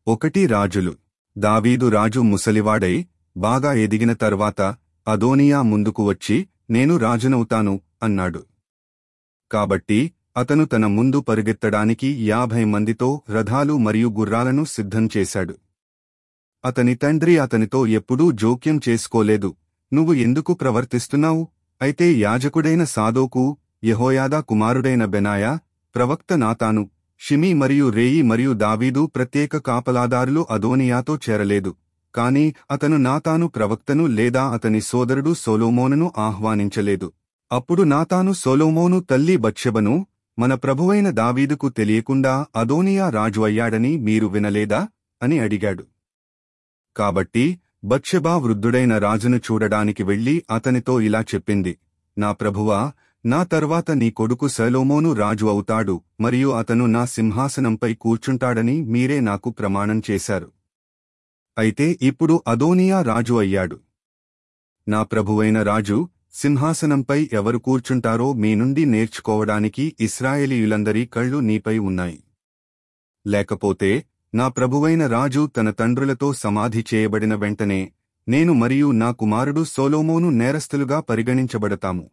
ఒకటి రాజులు దావీదు రాజు ముసలివాడై బాగా ఎదిగిన తర్వాత అదోనియా ముందుకు వచ్చి నేను రాజునవుతాను అన్నాడు కాబట్టి అతను తన ముందు పరుగెత్తడానికి యాభై మందితో రథాలు మరియు గుర్రాలను సిద్ధం చేశాడు అతని తండ్రి అతనితో ఎప్పుడూ జోక్యం చేసుకోలేదు నువ్వు ఎందుకు ప్రవర్తిస్తున్నావు అయితే యాజకుడైన సాదోకు యెహోయాదా కుమారుడైన బెనాయా ప్రవక్త నాతాను షిమి మరియు రేయి మరియు దావీదు ప్రత్యేక కాపలాదారులు అదోనియాతో చేరలేదు కాని అతను నాతాను ప్రవక్తను లేదా అతని సోదరుడు సొలోమోనును ఆహ్వానించలేదు అప్పుడు నాతాను సొలోమోను తల్లి బత్షెబను మన ప్రభువైన దావీదుకు తెలియకుండా అదోనియా రాజు అయ్యాడని మీరు వినలేదా అని అడిగాడు కాబట్టి బత్షెబా వృద్ధుడైన రాజును చూడడానికి వెళ్లి అతనితో ఇలా చెప్పింది నా ప్రభువా నా తర్వాత నీ కొడుకు సలోమోను రాజు అవుతాడు మరియు అతను నా సింహాసనంపై కూర్చుంటాడని మీరే నాకు ప్రమాణం చేశారు అయితే ఇప్పుడు అదోనియా రాజు అయ్యాడు నా ప్రభువైన రాజు సింహాసనంపై ఎవరు కూర్చుంటారో మీ నుండి నేర్చుకోవడానికి ఇస్రాయేలీయులందరి కళ్ళు నీపై ఉన్నాయి లేకపోతే నా ప్రభువైన రాజు తన తండ్రులతో సమాధి చేయబడిన వెంటనే నేను మరియు నా కుమారుడు సోలోమోను నేరస్తులుగా పరిగణించబడతాము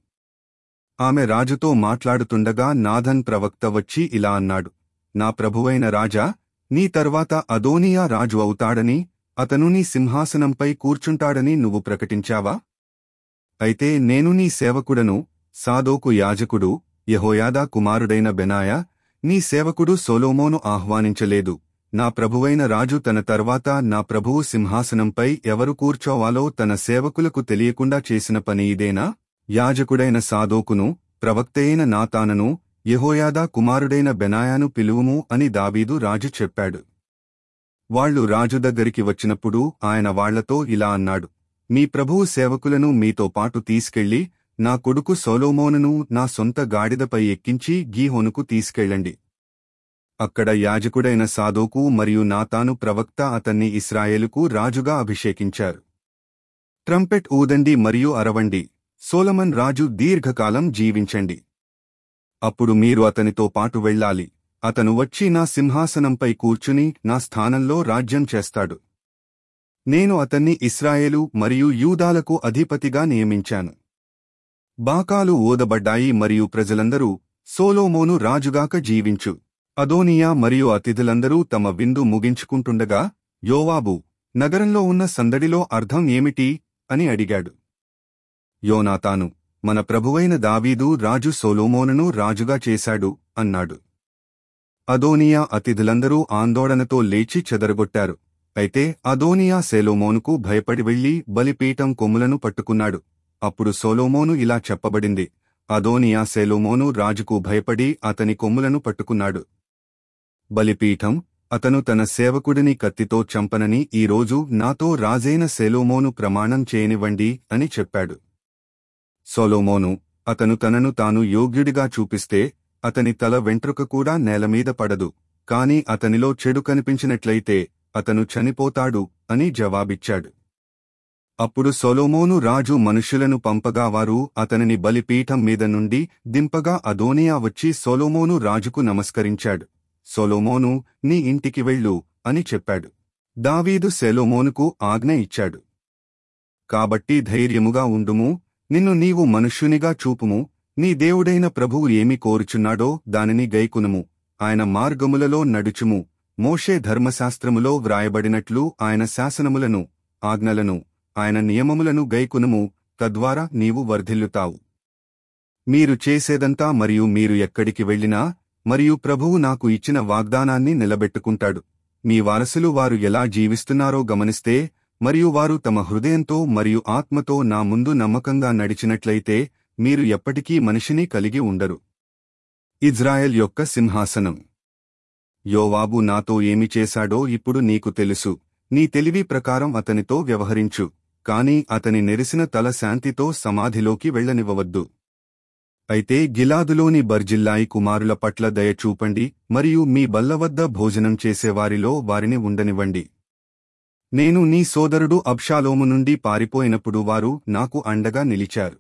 ఆమె రాజుతో మాట్లాడుతుండగా నాథన్ ప్రవక్త వచ్చి ఇలా అన్నాడు నా ప్రభువైన రాజా నీ తర్వాత అదోనియా రాజు అవుతాడని అతను నీ సింహాసనంపై కూర్చుంటాడని నువ్వు ప్రకటించావా అయితే నేను నీ సేవకుడను సాదోకు యాజకుడు యెహోయాదా కుమారుడైన బెనాయా నీ సేవకుడు సొలోమోను ఆహ్వానించలేదు నా ప్రభువైన రాజు తన తర్వాత నా ప్రభువు సింహాసనంపై ఎవరు కూర్చోవాలో తన సేవకులకు తెలియకుండా చేసిన పని ఇదేనా యాజకుడైన సాదోకును ప్రవక్తయైన నాతానను యెహోయాదా కుమారుడైన బెనాయాను పిలువుము అని దావీదు రాజు చెప్పాడు వాళ్ళు రాజు దగ్గరికి వచ్చినప్పుడు ఆయన వాళ్లతో ఇలా అన్నాడు మీ ప్రభువు సేవకులను మీతో పాటు తీసుకెళ్లి నా కొడుకు సొలోమోనును నా సొంత గాడిదపై ఎక్కించి గీహోనుకు తీసుకెళ్ళండి అక్కడ యాజకుడైన సాదోకు మరియు నాతాను ప్రవక్త అతన్ని ఇస్రాయేలుకు రాజుగా అభిషేకించారు ట్రంపెట్ ఊదండి మరియు అరవండి సోలమన్ రాజు దీర్ఘకాలం జీవించండి అప్పుడు మీరు అతనితో పాటు వెళ్ళాలి అతను వచ్చి నా సింహాసనంపై కూర్చుని నా స్థానంలో రాజ్యం చేస్తాడు నేను అతన్ని ఇస్రాయేలు మరియు యూదాలకు అధిపతిగా నియమించాను బాకాలు ఊదబడ్డాయి మరియు ప్రజలందరూ సోలోమోను రాజుగాక జీవించు అదోనియా మరియు అతిథులందరూ తమ విందు ముగించుకుంటుండగా యోవాబు నగరంలో ఉన్న సందడిలో అర్థం ఏమిటి అని అడిగాడు యోనాతాను మన ప్రభువైన దావీదు రాజు సోలోమోనును రాజుగా చేశాడు అన్నాడు అదోనియా అతిథులందరూ ఆందోళనతో లేచి చెదరగొట్టారు అయితే అదోనియా సెలోమోనుకు భయపడి వెళ్లి బలిపీఠం కొమ్ములను పట్టుకున్నాడు అప్పుడు సొలోమోను ఇలా చెప్పబడింది అదోనియా సెలోమోను రాజుకు భయపడి అతని కొమ్ములను పట్టుకున్నాడు బలిపీఠం అతను తన సేవకుడిని కత్తితో చంపనని ఈరోజు నాతో రాజైన సెలోమోను ప్రమాణం చేయనివ్వండి అని చెప్పాడు సొలోమోను అతను తనను తాను యోగ్యుడిగా చూపిస్తే అతని తల వెంట్రుక కూడా నేలమీద పడదు కాని అతనిలో చెడు కనిపించినట్లయితే అతను చనిపోతాడు అని జవాబిచ్చాడు అప్పుడు సొలోమోను రాజు మనుష్యులను పంపగా వారు అతనిని బలిపీఠం మీద నుండి దింపగా అదోనియా వచ్చి సొలోమోను రాజుకు నమస్కరించాడు సొలోమోను నీ ఇంటికి వెళ్ళు అని చెప్పాడు దావీదు సెలోమోనుకు ఆజ్ఞ ఇచ్చాడు కాబట్టి ధైర్యముగా ఉండుము నిన్ను నీవు మనుష్యునిగా చూపుము నీ దేవుడైన ప్రభువు ఏమి కోరుచున్నాడో దానిని గైకునుము ఆయన మార్గములలో నడుచుము మోషే ధర్మశాస్త్రములో వ్రాయబడినట్లు ఆయన శాసనములను ఆజ్ఞలను ఆయన నియమములను గైకునుము తద్వారా నీవు వర్ధిల్లుతావు మీరు చేసేదంతా మరియు మీరు ఎక్కడికి వెళ్ళినా మరియు ప్రభువు నాకు ఇచ్చిన వాగ్దానాన్ని నిలబెట్టుకుంటాడు మీ వారసులు వారు ఎలా జీవిస్తున్నారో గమనిస్తే మరియు వారు తమ హృదయంతో మరియు ఆత్మతో నా ముందు నమ్మకంగా నడిచినట్లయితే మీరు ఎప్పటికీ మనిషిని కలిగి ఉండరు ఇజ్రాయెల్ యొక్క సింహాసనం యోవాబు నాతో ఏమి చేశాడో ఇప్పుడు నీకు తెలుసు నీ తెలివి ప్రకారం అతనితో వ్యవహరించు కాని అతని నెరిసిన తల శాంతితో సమాధిలోకి వెళ్లనివ్వవద్దు అయితే గిలాదులోని బర్జిల్లాయి కుమారుల పట్ల దయ చూపండి మరియు మీ బల్ల వద్ద భోజనం చేసేవారిలో వారిని ఉండనివ్వండి నేను నీ సోదరుడు అబ్షాలోము నుండి పారిపోయినప్పుడు వారు నాకు అండగా నిలిచారు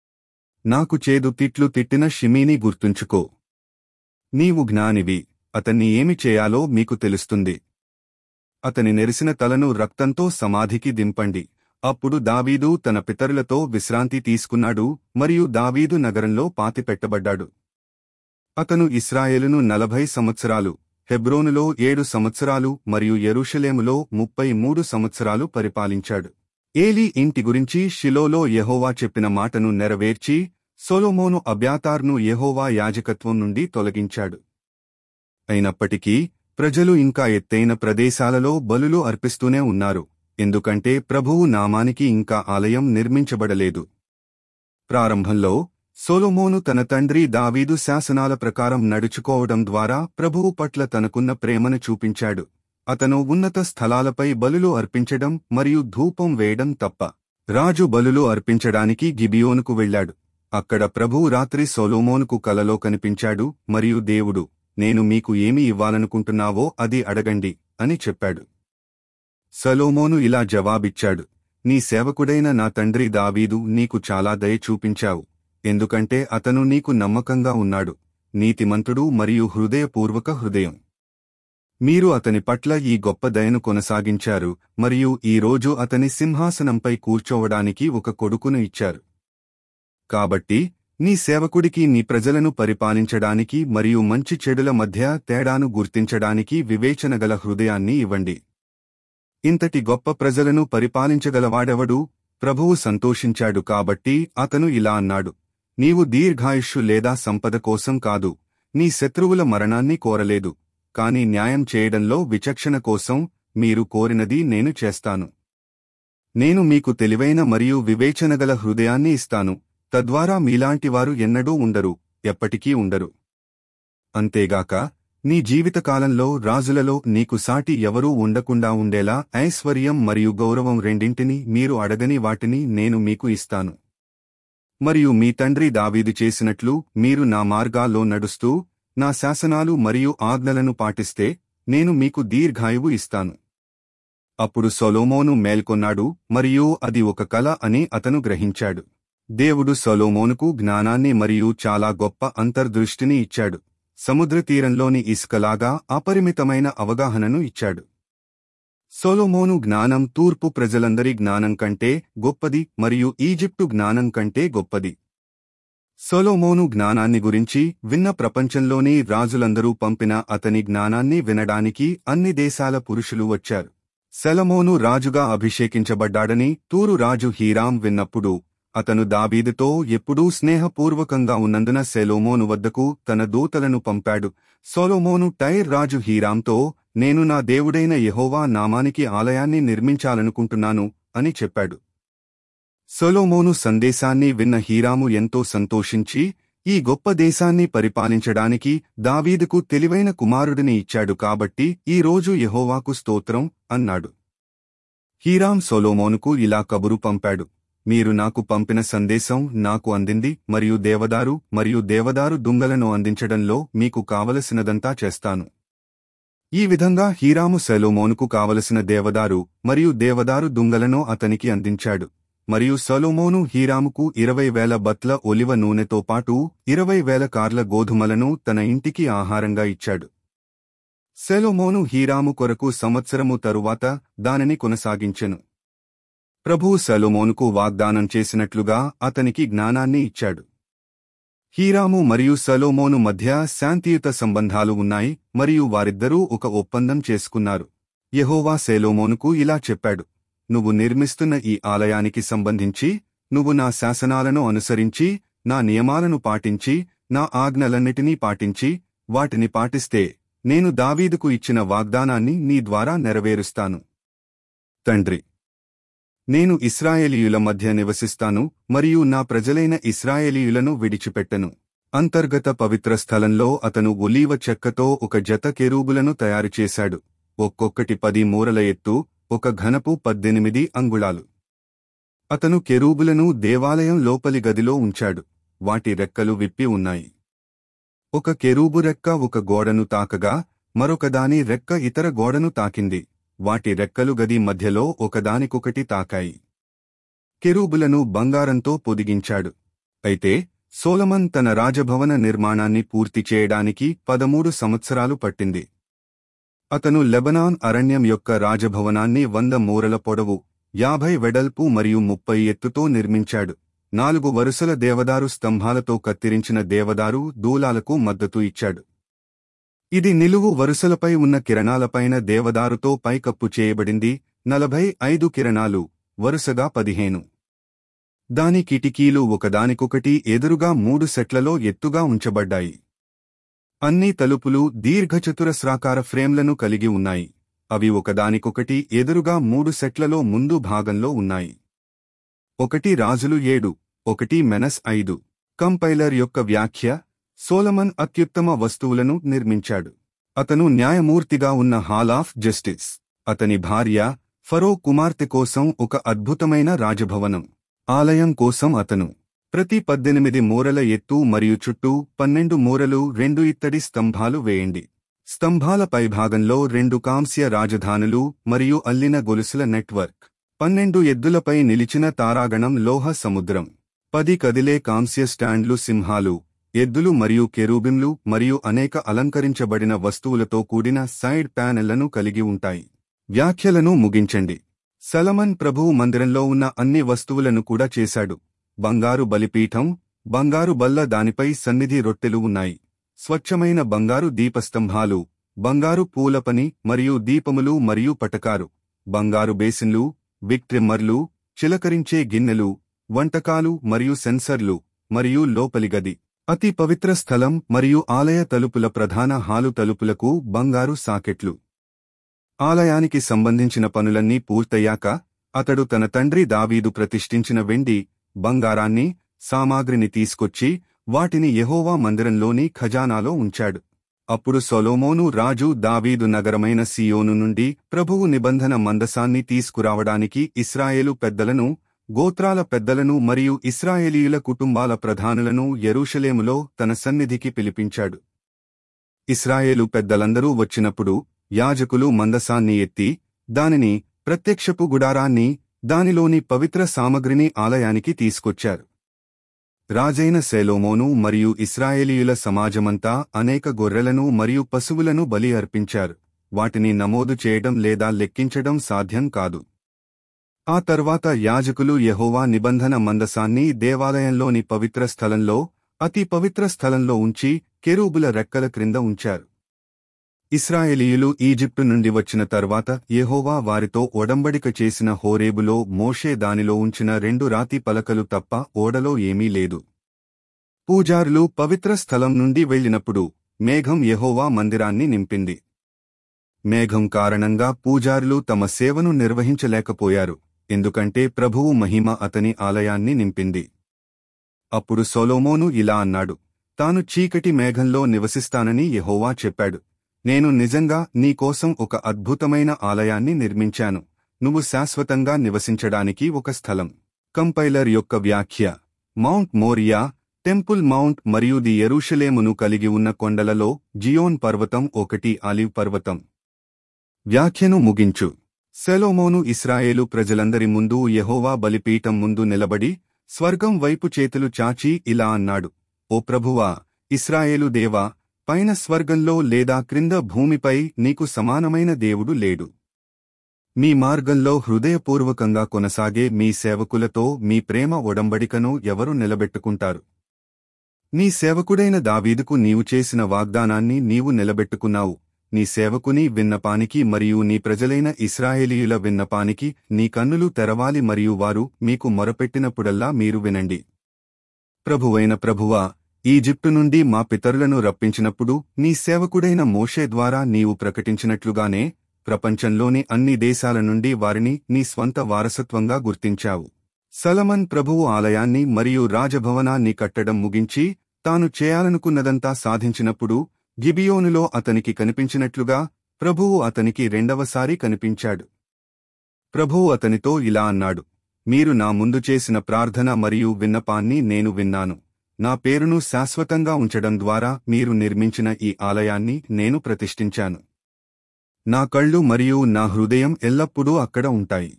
నాకు చేదు తిట్లు తిట్టిన షిమీని గుర్తుంచుకో నీవు జ్ఞానివి అతన్ని ఏమి చేయాలో మీకు తెలుస్తుంది అతని నెరిసిన తలను రక్తంతో సమాధికి దింపండి అప్పుడు దావీదు తన పితరులతో విశ్రాంతి తీసుకున్నాడు మరియు దావీదు నగరంలో పాతిపెట్టబడ్డాడు అతను ఇస్రాయేలును నలభై సంవత్సరాలు హెబ్రోనులో ఏడు సంవత్సరాలు మరియు యెరూషలేములో ముప్పై మూడు సంవత్సరాలు పరిపాలించాడు ఏలీ ఇంటి గురించి షిలోలో యెహోవా చెప్పిన మాటను నెరవేర్చి సొలొమోను అబ్యాతార్ను యెహోవా యాజకత్వం నుండి తొలగించాడు అయినప్పటికీ ప్రజలు ఇంకా ఎత్తైన ప్రదేశాలలో బలులు అర్పిస్తూనే ఉన్నారు ఎందుకంటే ప్రభువు నామానికి ఇంకా ఆలయం నిర్మించబడలేదు ప్రారంభంలో సొలొమోను తన తండ్రి దావీదు శాసనాల ప్రకారం నడుచుకోవడం ద్వారా ప్రభువు పట్ల తనకున్న ప్రేమను చూపించాడు అతను ఉన్నత స్థలాలపై బలులు అర్పించడం మరియు ధూపం వేయడం తప్ప రాజు బలులు అర్పించడానికి గిబియోనుకు వెళ్ళాడు అక్కడ ప్రభువు రాత్రి సొలోమోనుకు కలలో కనిపించాడు మరియు దేవుడు నేను మీకు ఏమి ఇవ్వాలనుకుంటున్నావో అది అడగండి అని చెప్పాడు సలోమోను ఇలా జవాబిచ్చాడు నీ సేవకుడైన నా తండ్రి దావీదు నీకు చాలా దయ చూపించావు ఎందుకంటే అతను నీకు నమ్మకంగా ఉన్నాడు నీతిమంతుడు మరియు హృదయపూర్వక హృదయం మీరు అతని పట్ల ఈ గొప్ప దయను కొనసాగించారు మరియు ఈ రోజు అతని సింహాసనంపై కూర్చోవడానికి ఒక కొడుకును ఇచ్చారు కాబట్టి నీ సేవకుడికి నీ ప్రజలను పరిపాలించడానికి మరియు మంచి చెడుల మధ్య తేడాను గుర్తించడానికి వివేచనగల హృదయాన్ని ఇవ్వండి ఇంతటి గొప్ప ప్రజలను పరిపాలించగలవాడెవడు ప్రభువు సంతోషించాడు కాబట్టి అతను ఇలా అన్నాడు నీవు దీర్ఘాయుష్షు లేదా సంపద కోసం కాదు నీ శత్రువుల మరణాన్ని కోరలేదు కాని న్యాయం చేయడంలో విచక్షణ కోసం మీరు కోరినది నేను చేస్తాను నేను మీకు తెలివైన మరియు వివేచనగల హృదయాన్ని ఇస్తాను తద్వారా మీలాంటివారు ఎన్నడూ ఉండరు ఎప్పటికీ ఉండరు అంతేగాక నీ జీవితకాలంలో రాజులలో నీకు సాటి ఎవరూ ఉండకుండా ఉండేలా ఐశ్వర్యం మరియు గౌరవం రెండింటినీ మీరు అడగని వాటిని నేను మీకు ఇస్తాను మరియు మీ తండ్రి దావీదు చేసినట్లు మీరు నా మార్గాల్లో నడుస్తూ నా శాసనాలు మరియు ఆజ్ఞలను పాటిస్తే నేను మీకు దీర్ఘాయువు ఇస్తాను అప్పుడు సొలోమోను మేల్కొన్నాడు మరియు అది ఒక కల అని అతను గ్రహించాడు దేవుడు సొలోమోనుకు జ్ఞానాన్ని మరియు చాలా గొప్ప అంతర్దృష్టిని ఇచ్చాడు సముద్ర తీరంలోని ఇసుకలాగా అపరిమితమైన అవగాహనను ఇచ్చాడు సొలోమోను జ్ఞానం తూర్పు ప్రజలందరి జ్ఞానం కంటే గొప్పది మరియు ఈజిప్టు జ్ఞానం కంటే గొప్పది సొలోమోను జ్ఞానాన్ని గురించి విన్న ప్రపంచంలోని రాజులందరూ పంపిన అతని జ్ఞానాన్ని వినడానికి అన్ని దేశాల పురుషులు వచ్చారు సెలమోను రాజుగా అభిషేకించబడ్డాడని తూరు రాజు హీరాం విన్నప్పుడు అతను దావీదుతో ఎప్పుడూ స్నేహపూర్వకంగా ఉన్నందున సెలోమోను వద్దకు తన దూతలను పంపాడు సొలోమోను టైర్ రాజు హీరాంతో నేను నా దేవుడైన యెహోవా నామానికి ఆలయాన్ని నిర్మించాలనుకుంటున్నాను అని చెప్పాడు సొలోమోను సందేశాన్ని విన్న హీరాము ఎంతో సంతోషించి ఈ గొప్ప దేశాన్ని పరిపాలించడానికి దావీదుకు తెలివైన కుమారుడిని ఇచ్చాడు కాబట్టి ఈ రోజు యెహోవాకు స్తోత్రం అన్నాడు హీరాం సొలోమోనుకు ఇలా కబురు పంపాడు మీరు నాకు పంపిన సందేశం నాకు అందింది మరియు దేవదారు మరియు దేవదారు దుంగలను అందించడంలో మీకు కావలసినదంతా చేస్తాను ఈ విధంగా హీరాము సెలోమోనుకు కావలసిన దేవదారు మరియు దేవదారు దుంగలను అతనికి అందించాడు మరియు సొలోమోను హీరాముకు ఇరవై వేల బత్ల ఒలివ నూనెతో పాటు ఇరవై వేల కార్ల గోధుమలను తన ఇంటికి ఆహారంగా ఇచ్చాడు సెలోమోను హీరాము కొరకు సంవత్సరము తరువాత దానిని కొనసాగించెను ప్రభువు సలోమోనుకు వాగ్దానం చేసినట్లుగా అతనికి జ్ఞానాన్ని ఇచ్చాడు హీరాము మరియు సలోమోను మధ్య శాంతియుత సంబంధాలు ఉన్నాయి మరియు వారిద్దరూ ఒక ఒప్పందం చేసుకున్నారు యెహోవా సెలోమోనుకు ఇలా చెప్పాడు నువ్వు నిర్మిస్తున్న ఈ ఆలయానికి సంబంధించి నువ్వు నా శాసనాలను అనుసరించి నా నియమాలను పాటించి నా ఆజ్ఞలన్నిటినీ పాటించి వాటిని పాటిస్తే నేను దావీదుకు ఇచ్చిన వాగ్దానాన్ని నీ ద్వారా నెరవేరుస్తాను తండ్రి నేను ఇస్రాయేలీయుల మధ్య నివసిస్తాను మరియు నా ప్రజలైన ఇస్రాయేలీయులను విడిచిపెట్టను అంతర్గత పవిత్ర స్థలంలో అతను ఒలీవ చెక్కతో ఒక జత కెరూబులను తయారుచేశాడు ఒక్కొక్కటి పది మూరల ఎత్తు ఒక ఘనపు పద్దెనిమిది అంగుళాలు అతను కెరూబులను దేవాలయం లోపలి గదిలో ఉంచాడు వాటి రెక్కలు విప్పి ఉన్నాయి ఒక కెరూబు రెక్క ఒక గోడను తాకగా మరొకదాని రెక్క ఇతర గోడను తాకింది వాటి రెక్కలు గది మధ్యలో ఒకదానికొకటి తాకాయి కెరూబులను బంగారంతో పొదిగించాడు అయితే సోలమన్ తన రాజభవన నిర్మాణాన్ని పూర్తి చేయడానికి పదమూడు సంవత్సరాలు పట్టింది అతను లెబనాన్ అరణ్యం యొక్క రాజభవనాన్ని వంద మూరల పొడవు యాభై వెడల్పు మరియు ముప్పై ఎత్తుతో నిర్మించాడు నాలుగు వరుసల దేవదారు స్తంభాలతో కత్తిరించిన దేవదారు దూలాలకు మద్దతు ఇచ్చాడు ఇది నిలువు వరుసలపై ఉన్న కిరణాలపైన దేవదారుతో పైకప్పు చేయబడింది నలభై ఐదు కిరణాలు వరుసగా పదిహేను దాని కిటికీలు ఒకదానికొకటి ఎదురుగా మూడు సెట్లలో ఎత్తుగా ఉంచబడ్డాయి అన్ని తలుపులు దీర్ఘచతురస్రాకార ఫ్రేమ్లను కలిగి ఉన్నాయి అవి ఒకదానికొకటి ఎదురుగా మూడు సెట్లలో ముందు భాగంలో ఉన్నాయి ఒకటి రాజులు ఏడు ఒకటి మెనస్ ఐదు కంపైలర్ యొక్క వ్యాఖ్య సోలమన్ అత్యుత్తమ వస్తువులను నిర్మించాడు అతను న్యాయమూర్తిగా ఉన్న హాల్ ఆఫ్ జస్టిస్ అతని భార్య ఫరో కుమార్తె కోసం ఒక అద్భుతమైన రాజభవనం ఆలయం కోసం అతను ప్రతి పద్దెనిమిది మూరల ఎత్తు మరియు చుట్టూ పన్నెండు మూరలు రెండు ఇత్తడి స్తంభాలు వేయండి స్తంభాల పైభాగంలో రెండు కాంస్య రాజధానులు మరియు అల్లిన గొలుసుల నెట్వర్క్ పన్నెండు ఎద్దులపై నిలిచిన తారాగణం లోహ సముద్రం పది కదిలే కాంస్య స్టాండ్లు సింహాలు ఎద్దులు మరియు కెరూబింలు మరియు అనేక అలంకరించబడిన వస్తువులతో కూడిన సైడ్ ప్యానెళ్లను కలిగి ఉంటాయి వ్యాఖ్యలను ముగించండి సలమన్ ప్రభువు మందిరంలో ఉన్న అన్ని వస్తువులను కూడా చేశాడు బంగారు బలిపీఠం బంగారు బల్ల దానిపై సన్నిధి రొట్టెలు ఉన్నాయి స్వచ్ఛమైన బంగారు దీపస్తంభాలు బంగారు పూలపని మరియు దీపములు మరియు పటకారు బంగారు బేసిన్లు బిగ్ ట్రిమ్మర్లు చిలకరించే గిన్నెలు వంటకాలు మరియు సెన్సర్లు మరియు లోపలి గది అతి పవిత్ర స్థలం మరియు ఆలయ తలుపుల ప్రధాన హాలు తలుపులకు బంగారు సాకెట్లు ఆలయానికి సంబంధించిన పనులన్నీ పూర్తయ్యాక అతడు తన తండ్రి దావీదు ప్రతిష్ఠించిన వెండి బంగారాన్ని సామాగ్రిని తీసుకొచ్చి వాటిని యెహోవా మందిరంలోని ఖజానాలో ఉంచాడు అప్పుడు సొలోమోను రాజు దావీదు నగరమైన సియోను నుండి ప్రభువు నిబంధన మందసాన్ని తీసుకురావడానికి ఇస్రాయేలు పెద్దలను గోత్రాల పెద్దలను మరియు ఇస్రాయేలీయుల కుటుంబాల ప్రధానులను యెరూషలేములో తన సన్నిధికి పిలిపించాడు ఇస్రాయేలు పెద్దలందరూ వచ్చినప్పుడు యాజకులు మందసాన్ని ఎత్తి దానిని ప్రత్యక్షపు గుడారాన్ని దానిలోని పవిత్ర సామగ్రిని ఆలయానికి తీసుకొచ్చారు రాజైన సెలోమోను మరియు ఇస్రాయేలీయుల సమాజమంతా అనేక గొర్రెలను మరియు పశువులను బలి అర్పించారు వాటిని నమోదు చేయడం లేదా లెక్కించడం సాధ్యం కాదు ఆ తర్వాత యాజకులు యెహోవా నిబంధన మందసాన్ని దేవాలయంలోని పవిత్ర స్థలంలో అతి పవిత్ర స్థలంలో ఉంచి కెరూబుల రెక్కల క్రింద ఉంచారు ఇస్రాయేలీయులు ఈజిప్టు నుండి వచ్చిన తర్వాత యెహోవా వారితో ఒడంబడిక చేసిన హోరేబులో మోషే దానిలో ఉంచిన రెండు రాతి పలకలు తప్ప ఓడలో ఏమీ లేదు పూజారులు పవిత్ర స్థలం నుండి వెళ్ళినప్పుడు మేఘం యెహోవా మందిరాన్ని నింపింది మేఘం కారణంగా పూజారులు తమ సేవను నిర్వహించలేకపోయారు ఎందుకంటే ప్రభువు మహిమ అతని ఆలయాన్ని నింపింది అప్పుడు సొలోమోను ఇలా అన్నాడు తాను చీకటి మేఘంలో నివసిస్తానని యెహోవా చెప్పాడు నేను నిజంగా నీకోసం ఒక అద్భుతమైన ఆలయాన్ని నిర్మించాను నువ్వు శాశ్వతంగా నివసించడానికి ఒక స్థలం కంపైలర్ యొక్క వ్యాఖ్య మౌంట్ మోరియా టెంపుల్ మౌంట్ మరియు ది ఎరుషలేమును కలిగి ఉన్న కొండలలో జియోన్ పర్వతం ఒకటి ఆలివ్ పర్వతం వ్యాఖ్యను ముగించు సెలోమోను ఇస్రాయేలు ప్రజలందరి ముందు యెహోవా బలిపీఠం ముందు నిలబడి స్వర్గం వైపు చేతులు చాచి ఇలా అన్నాడు ఓ ప్రభువా ఇస్రాయేలు దేవా పైన స్వర్గంలో లేదా క్రింద భూమిపై నీకు సమానమైన దేవుడు లేడు మీ మార్గంలో హృదయపూర్వకంగా కొనసాగే మీ సేవకులతో మీ ప్రేమ ఒడంబడికను ఎవరు నిలబెట్టుకుంటారు నీ సేవకుడైన దావీదుకు నీవు చేసిన వాగ్దానాన్ని నీవు నిలబెట్టుకున్నావు నీ సేవకుని విన్నపానికి మరియు నీ ప్రజలైన ఇస్రాయేలీయుల విన్నపానికి నీ కన్నులు తెరవాలి మరియు వారు మీకు మొరపెట్టినప్పుడల్లా మీరు వినండి ప్రభువైన ప్రభువా ఈజిప్టు నుండి మా పితరులను రప్పించినప్పుడు నీ సేవకుడైన మోషే ద్వారా నీవు ప్రకటించినట్లుగానే ప్రపంచంలోని అన్ని దేశాల నుండి వారిని నీ స్వంత వారసత్వంగా గుర్తించావు సలమన్ ప్రభువు ఆలయాన్ని మరియు రాజభవనాన్ని కట్టడం ముగించి తాను చేయాలనుకున్నదంతా సాధించినప్పుడు గిబియోనులో అతనికి కనిపించినట్లుగా ప్రభువు అతనికి రెండవసారి కనిపించాడు ప్రభువు అతనితో ఇలా అన్నాడు మీరు నా ముందు చేసిన ప్రార్థన మరియు విన్నపాన్ని నేను విన్నాను నా పేరును శాశ్వతంగా ఉంచడం ద్వారా మీరు నిర్మించిన ఈ ఆలయాన్ని నేను ప్రతిష్ఠించాను నా కళ్ళు మరియు నా హృదయం ఎల్లప్పుడూ అక్కడ ఉంటాయి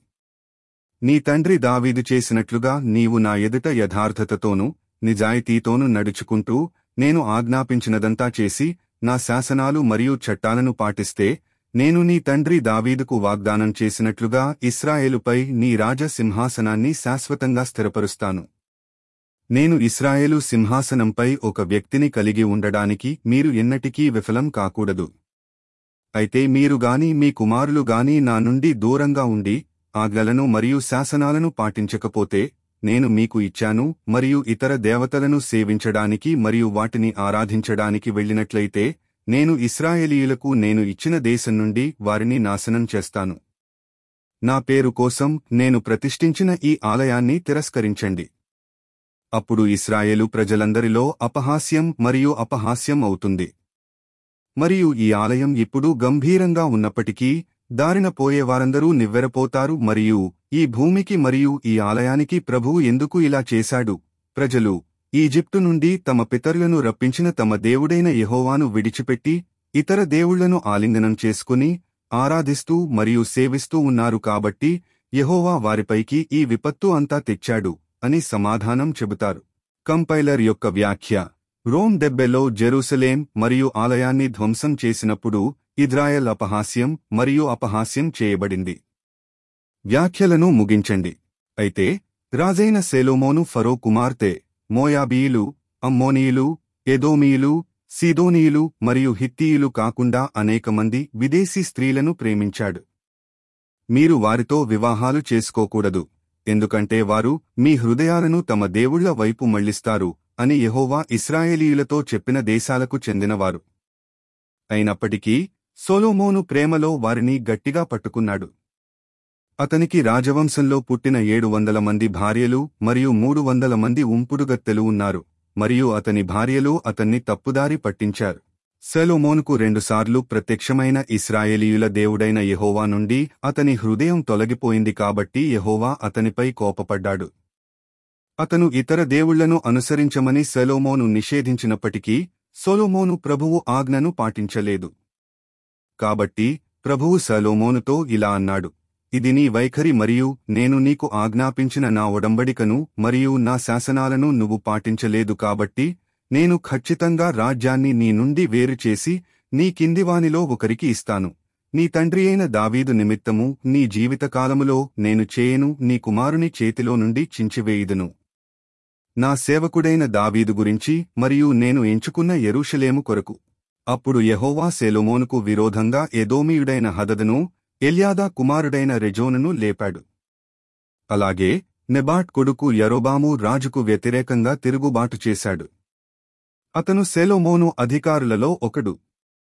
నీ తండ్రి దావీదు చేసినట్లుగా నీవు నా ఎదుట యథార్థతతోనూ నిజాయితీతోనూ నడుచుకుంటూ నేను ఆజ్ఞాపించినదంతా చేసి నా శాసనాలు మరియు చట్టాలను పాటిస్తే నేను నీ తండ్రి దావీదుకు వాగ్దానం చేసినట్లుగా ఇస్రాయేలుపై నీ రాజ సింహాసనాన్ని శాశ్వతంగా స్థిరపరుస్తాను నేను ఇస్రాయేలు సింహాసనంపై ఒక వ్యక్తిని కలిగి ఉండడానికి మీరు ఎన్నటికీ విఫలం కాకూడదు అయితే మీరు గాని మీ కుమారులు గాని నా నుండి దూరంగా ఉండి ఆజ్ఞలను మరియు శాసనాలను పాటించకపోతే నేను మీకు ఇచ్చాను మరియు ఇతర దేవతలను సేవించడానికి మరియు వాటిని ఆరాధించడానికి వెళ్ళినట్లయితే నేను ఇస్రాయేలీయులకు నేను ఇచ్చిన దేశం నుండి వారిని నాశనం చేస్తాను నా పేరు కోసం నేను ప్రతిష్ఠించిన ఈ ఆలయాన్ని తిరస్కరించండి అప్పుడు ఇస్రాయేలు ప్రజలందరిలో అపహాస్యం మరియు అపహాస్యం అవుతుంది మరియు ఈ ఆలయం ఇప్పుడు గంభీరంగా ఉన్నప్పటికీ దారిన పోయే వారందరూ నివ్వెరపోతారు మరియు ఈ భూమికి మరియు ఈ ఆలయానికి ప్రభువు ఎందుకు ఇలా చేశాడు ప్రజలు ఈజిప్టు నుండి తమ పితరులను రప్పించిన తమ దేవుడైన యెహోవాను విడిచిపెట్టి ఇతర దేవుళ్లను ఆలింగనం చేసుకుని ఆరాధిస్తూ మరియు సేవిస్తూ ఉన్నారు కాబట్టి యెహోవా వారిపైకి ఈ విపత్తు అంతా తెచ్చాడు అని సమాధానం చెబుతారు కంపైలర్ యొక్క వ్యాఖ్య రోమ్ దెబ్బెలో జెరూసలేం మరియు ఆలయాన్ని ధ్వంసం చేసినప్పుడు ఇజ్రాయెల్ అపహాస్యం మరియు అపహాస్యం చేయబడింది వ్యాఖ్యలను ముగించండి అయితే రాజైన సెలోమోను ఫరో కుమార్తె మోయాబీయులు అమ్మోనీయులు ఎదోమీయులు సీదోనీయులు మరియు హిత్తీయులు కాకుండా అనేక మంది విదేశీ స్త్రీలను ప్రేమించాడు మీరు వారితో వివాహాలు చేసుకోకూడదు ఎందుకంటే వారు మీ హృదయాలను తమ దేవుళ్ల వైపు మళ్లిస్తారు అని యెహోవా ఇస్రాయేలీయులతో చెప్పిన దేశాలకు చెందినవారు అయినప్పటికీ సొలోమోను ప్రేమలో వారిని గట్టిగా పట్టుకున్నాడు అతనికి రాజవంశంలో పుట్టిన ఏడు వందల మంది భార్యలు మరియు మూడు వందల మంది ఉంపుడుగత్తెలు ఉన్నారు మరియు అతని భార్యలు అతన్ని తప్పుదారి పట్టించారు సెలోమోనుకు రెండుసార్లు ప్రత్యక్షమైన ఇస్రాయేలీయుల దేవుడైన యెహోవా నుండి అతని హృదయం తొలగిపోయింది కాబట్టి యెహోవా అతనిపై కోపపడ్డాడు అతను ఇతర దేవుళ్లను అనుసరించమని సెలోమోను నిషేధించినప్పటికీ సొలోమోను ప్రభువు ఆజ్ఞను పాటించలేదు కాబట్టి ప్రభువు సలోమోనుతో ఇలా అన్నాడు ఇది నీ వైఖరి మరియు నేను నీకు ఆజ్ఞాపించిన నా ఒడంబడికను మరియు నా శాసనాలను నువ్వు పాటించలేదు కాబట్టి నేను ఖచ్చితంగా రాజ్యాన్ని నీ నుండి వేరు చేసి నీ కిందివానిలో ఒకరికి ఇస్తాను నీ తండ్రి అయిన దావీదు నిమిత్తము నీ జీవితకాలములో నేను చేయను నీ కుమారుని చేతిలో నుండి చించివేయుదును నా సేవకుడైన దావీదు గురించి మరియు నేను ఎంచుకున్న యెరూషలేము కొరకు అప్పుడు యెహోవా సెలోమోనుకు విరోధంగా ఎదోమీయుడైన హదదును ఎల్యాదా కుమారుడైన రెజోనును లేపాడు అలాగే నెబాట్ కొడుకు యరోబాము రాజుకు వ్యతిరేకంగా తిరుగుబాటు చేశాడు అతను సెలోమోను అధికారులలో ఒకడు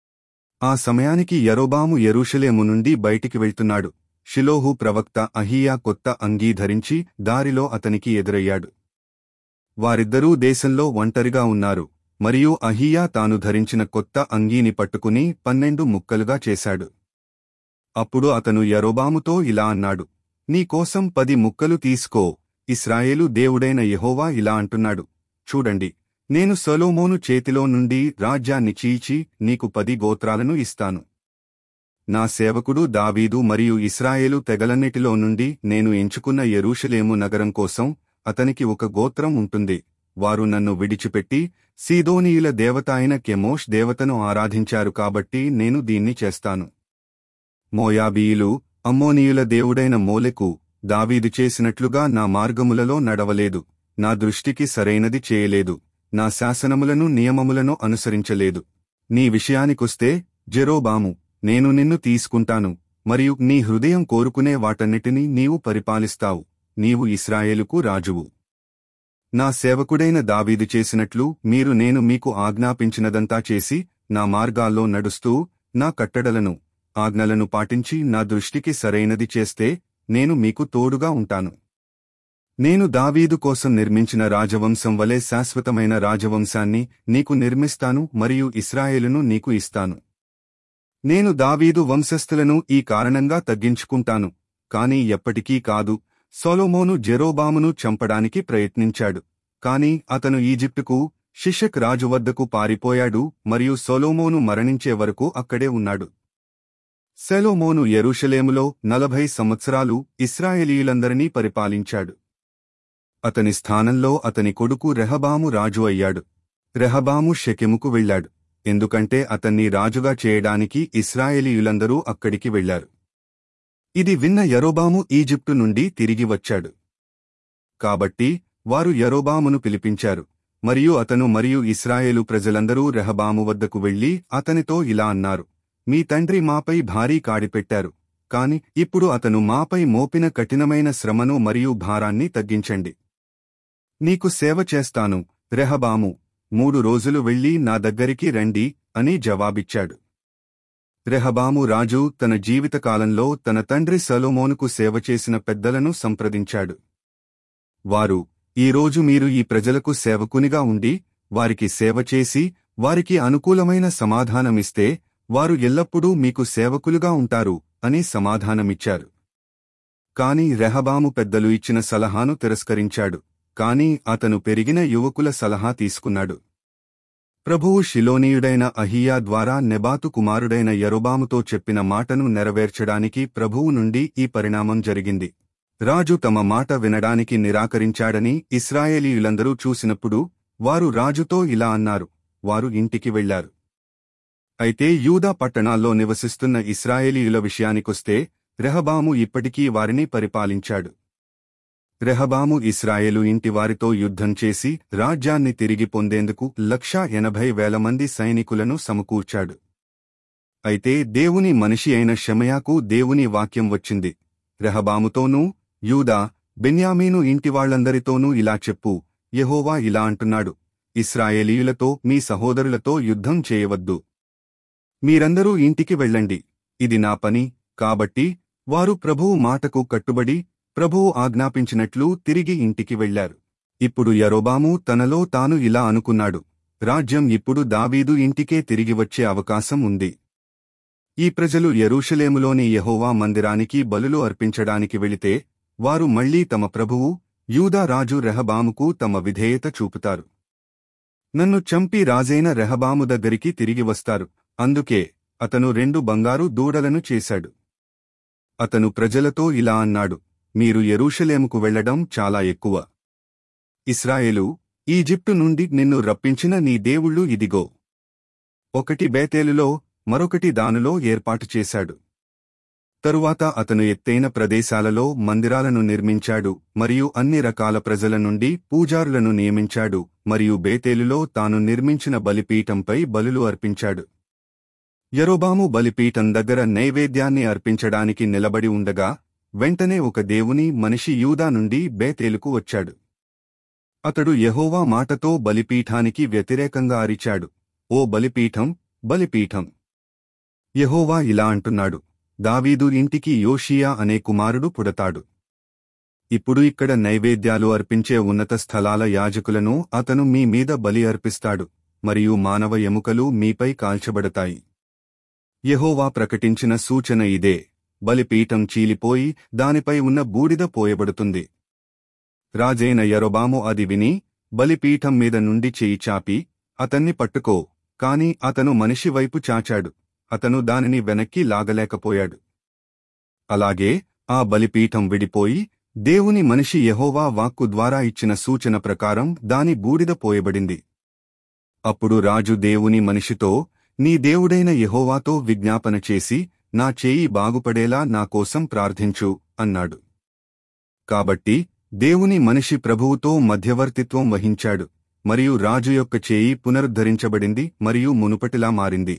ఆ సమయానికి యరోబాము యెరూషలేము నుండి బయటికి వెళ్తున్నాడు షిలోహు ప్రవక్త అహియా కొత్త అంగీ ధరించి దారిలో అతనికి ఎదురయ్యాడు వారిద్దరూ దేశంలో ఒంటరిగా ఉన్నారు మరియు అహియా తాను ధరించిన కొత్త అంగీని పట్టుకుని పన్నెండు ముక్కలుగా చేశాడు అప్పుడు అతను యరోబాముతో ఇలా అన్నాడు నీ కోసం పది ముక్కలు తీసుకో ఇస్రాయేలు దేవుడైన యెహోవా ఇలా అంటున్నాడు చూడండి నేను సొలోమోను చేతిలో నుండి రాజ్యాన్ని చీచి నీకు పది గోత్రాలను ఇస్తాను నా సేవకుడు దావీదు మరియు ఇస్రాయేలు తెగలన్నిటిలో నుండి నేను ఎంచుకున్న యెరూషలేము నగరం కోసం అతనికి ఒక గోత్రం ఉంటుంది వారు నన్ను విడిచిపెట్టి సీదోనీయుల దేవత అయిన కెమోష్ దేవతను ఆరాధించారు కాబట్టి నేను దీన్ని చేస్తాను మోయాబీయులు అమ్మోనీయుల దేవుడైన మోలెకు దావీదు చేసినట్లుగా నా మార్గములలో నడవలేదు నా దృష్టికి సరైనది చేయలేదు నా శాసనములను నియమములను అనుసరించలేదు నీ విషయానికొస్తే జెరోబాము నేను నిన్ను తీసుకుంటాను మరియు నీ హృదయం కోరుకునే వాటన్నిటినీ నీవు పరిపాలిస్తావు నీవు ఇస్రాయేలుకు రాజువు నా సేవకుడైన దావీదు చేసినట్లు మీరు నేను మీకు ఆజ్ఞాపించినదంతా చేసి నా మార్గాల్లో నడుస్తూ నా కట్టడలను ఆజ్ఞలను పాటించి నా దృష్టికి సరైనది చేస్తే నేను మీకు తోడుగా ఉంటాను నేను దావీదు కోసం నిర్మించిన రాజవంశం వలె శాశ్వతమైన రాజవంశాన్ని నీకు నిర్మిస్తాను మరియు ఇస్రాయేలును నీకు ఇస్తాను నేను దావీదు వంశస్థులను ఈ కారణంగా తగ్గించుకుంటాను కాని ఎప్పటికీ కాదు సొలోమోను జెరోబామును చంపడానికి ప్రయత్నించాడు కాని అతను ఈజిప్టుకు షిషక్ రాజు వద్దకు పారిపోయాడు మరియు సొలోమోను మరణించే వరకు అక్కడే ఉన్నాడు సెలోమోను యెరూషలేములో నలభై సంవత్సరాలు ఇస్రాయేలీయులందరినీ పరిపాలించాడు అతని స్థానంలో అతని కొడుకు రెహబాము రాజు అయ్యాడు రెహబాము షెకెముకు వెళ్ళాడు ఎందుకంటే అతన్ని రాజుగా చేయడానికి ఇస్రాయేలీయులందరూ అక్కడికి వెళ్లారు ఇది విన్న యరోబాము ఈజిప్టు నుండి తిరిగి వచ్చాడు కాబట్టి వారు యరోబామును పిలిపించారు మరియు అతను మరియు ఇస్రాయేలు ప్రజలందరూ రెహబాము వద్దకు వెళ్లి అతనితో ఇలా అన్నారు మీ తండ్రి మాపై భారీ కాడిపెట్టారు కాని ఇప్పుడు అతను మాపై మోపిన కఠినమైన శ్రమను మరియు భారాన్ని తగ్గించండి నీకు సేవ చేస్తాను రెహబాము మూడు రోజులు వెళ్లి నా దగ్గరికి రండి అని జవాబిచ్చాడు రెహబాము రాజు తన జీవితకాలంలో తన తండ్రి సలోమోనుకు సేవ చేసిన పెద్దలను సంప్రదించాడు వారు ఈరోజు మీరు ఈ ప్రజలకు సేవకునిగా ఉండి వారికి సేవ చేసి వారికి అనుకూలమైన సమాధానమిస్తే వారు ఎల్లప్పుడూ మీకు సేవకులుగా ఉంటారు అని సమాధానమిచ్చారు కాని రెహబాము పెద్దలు ఇచ్చిన సలహాను తిరస్కరించాడు కాని అతను పెరిగిన యువకుల సలహా తీసుకున్నాడు ప్రభువు షిలోనీయుడైన అహియా ద్వారా నెబాతు కుమారుడైన యరొబాముతో చెప్పిన మాటను నెరవేర్చడానికి ప్రభువు నుండి ఈ పరిణామం జరిగింది రాజు తమ మాట వినడానికి నిరాకరించాడని ఇస్రాయేలీయులందరూ చూసినప్పుడు వారు రాజుతో ఇలా అన్నారు వారు ఇంటికి వెళ్లారు అయితే యూదా పట్టణాల్లో నివసిస్తున్న ఇస్రాయేలీయుల విషయానికొస్తే రెహబాము ఇప్పటికీ వారిని పరిపాలించాడు రెహబాము ఇస్రాయేలు ఇంటి వారితో యుద్ధం చేసి రాజ్యాన్ని తిరిగి పొందేందుకు లక్షా ఎనభై వేల మంది సైనికులను సమకూర్చాడు అయితే దేవుని మనిషి అయిన షమయాకు దేవుని వాక్యం వచ్చింది రెహబాముతోనూ యూదా బెన్యామీను ఇంటివాళ్లందరితోనూ ఇలా చెప్పు యెహోవా ఇలా అంటున్నాడు ఇస్రాయేలీయులతో మీ సహోదరులతో యుద్ధం చేయవద్దు మీరందరూ ఇంటికి వెళ్ళండి ఇది నా పని కాబట్టి వారు ప్రభువు మాటకు కట్టుబడి ప్రభువు ఆజ్ఞాపించినట్లు తిరిగి ఇంటికి వెళ్లారు ఇప్పుడు యరోబాము తనలో తాను ఇలా అనుకున్నాడు రాజ్యం ఇప్పుడు దావీదు ఇంటికే తిరిగి వచ్చే అవకాశం ఉంది ఈ ప్రజలు యెరూషలేములోని యెహోవా మందిరానికి బలులు అర్పించడానికి వెళితే వారు మళ్లీ తమ ప్రభువు యూదా రాజు రెహబాముకు తమ విధేయత చూపుతారు నన్ను చంపి రాజైన రెహబాము దగ్గరికి తిరిగి వస్తారు అందుకే అతను రెండు బంగారు దూడలను చేశాడు అతను ప్రజలతో ఇలా అన్నాడు మీరు యెరూషలేముకు వెళ్లడం చాలా ఎక్కువ ఇస్రాయేలు ఈజిప్టు నుండి నిన్ను రప్పించిన నీ దేవుళ్ళు ఇదిగో ఒకటి బేతేలులో మరొకటి దానిలో ఏర్పాటు చేశాడు తరువాత అతను ఎత్తైన ప్రదేశాలలో మందిరాలను నిర్మించాడు మరియు అన్ని రకాల ప్రజల నుండి పూజారులను నియమించాడు మరియు బేతేలులో తాను నిర్మించిన బలిపీఠంపై బలులు అర్పించాడు యరోబాము బలిపీఠం దగ్గర నైవేద్యాన్ని అర్పించడానికి నిలబడి ఉండగా వెంటనే ఒక దేవుని మనిషి యూదా నుండి బేతేలుకు వచ్చాడు అతడు యెహోవా మాటతో బలిపీఠానికి వ్యతిరేకంగా అరిచాడు ఓ బలిపీఠం బలిపీఠం యెహోవా ఇలా అంటున్నాడు దావీదు ఇంటికి యోషియా అనే కుమారుడు పుడతాడు ఇప్పుడు ఇక్కడ నైవేద్యాలు అర్పించే ఉన్నత స్థలాల యాజకులను అతను మీ మీద బలి అర్పిస్తాడు మరియు మానవ ఎముకలు మీపై కాల్చబడతాయి యెహోవా ప్రకటించిన సూచన ఇదే బలిపీఠం చీలిపోయి దానిపై ఉన్న బూడిద పోయబడుతుంది రాజైన యరొబాము అది విని బలిపీఠం మీద నుండి చేయి చాపి అతన్ని పట్టుకో కాని అతను మనిషి వైపు చాచాడు అతను దానిని వెనక్కి లాగలేకపోయాడు అలాగే ఆ బలిపీఠం విడిపోయి దేవుని మనిషి యెహోవా వాక్కు ద్వారా ఇచ్చిన సూచన ప్రకారం దాని బూడిద పోయబడింది అప్పుడు రాజు దేవుని మనిషితో నీ దేవుడైన యెహోవాతో విజ్ఞాపన చేసి నా చేయి బాగుపడేలా నా కోసం ప్రార్థించు అన్నాడు కాబట్టి దేవుని మనిషి ప్రభువుతో మధ్యవర్తిత్వం వహించాడు మరియు రాజు యొక్క చేయి పునరుద్ధరించబడింది మరియు మునుపటిలా మారింది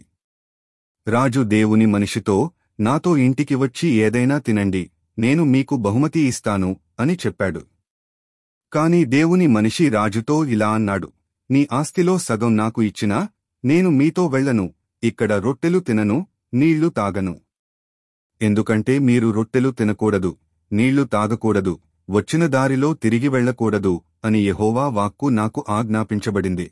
రాజు దేవుని మనిషితో నాతో ఇంటికి వచ్చి ఏదైనా తినండి నేను మీకు బహుమతి ఇస్తాను అని చెప్పాడు కాని దేవుని మనిషి రాజుతో ఇలా అన్నాడు నీ ఆస్తిలో సగం నాకు ఇచ్చినా నేను మీతో వెళ్ళను ఇక్కడ రొట్టెలు తినను నీళ్లు తాగను ఎందుకంటే మీరు రొట్టెలు తినకూడదు నీళ్లు తాగకూడదు వచ్చిన దారిలో తిరిగి వెళ్ళకూడదు అని యెహోవా వాక్కు నాకు ఆజ్ఞాపించబడింది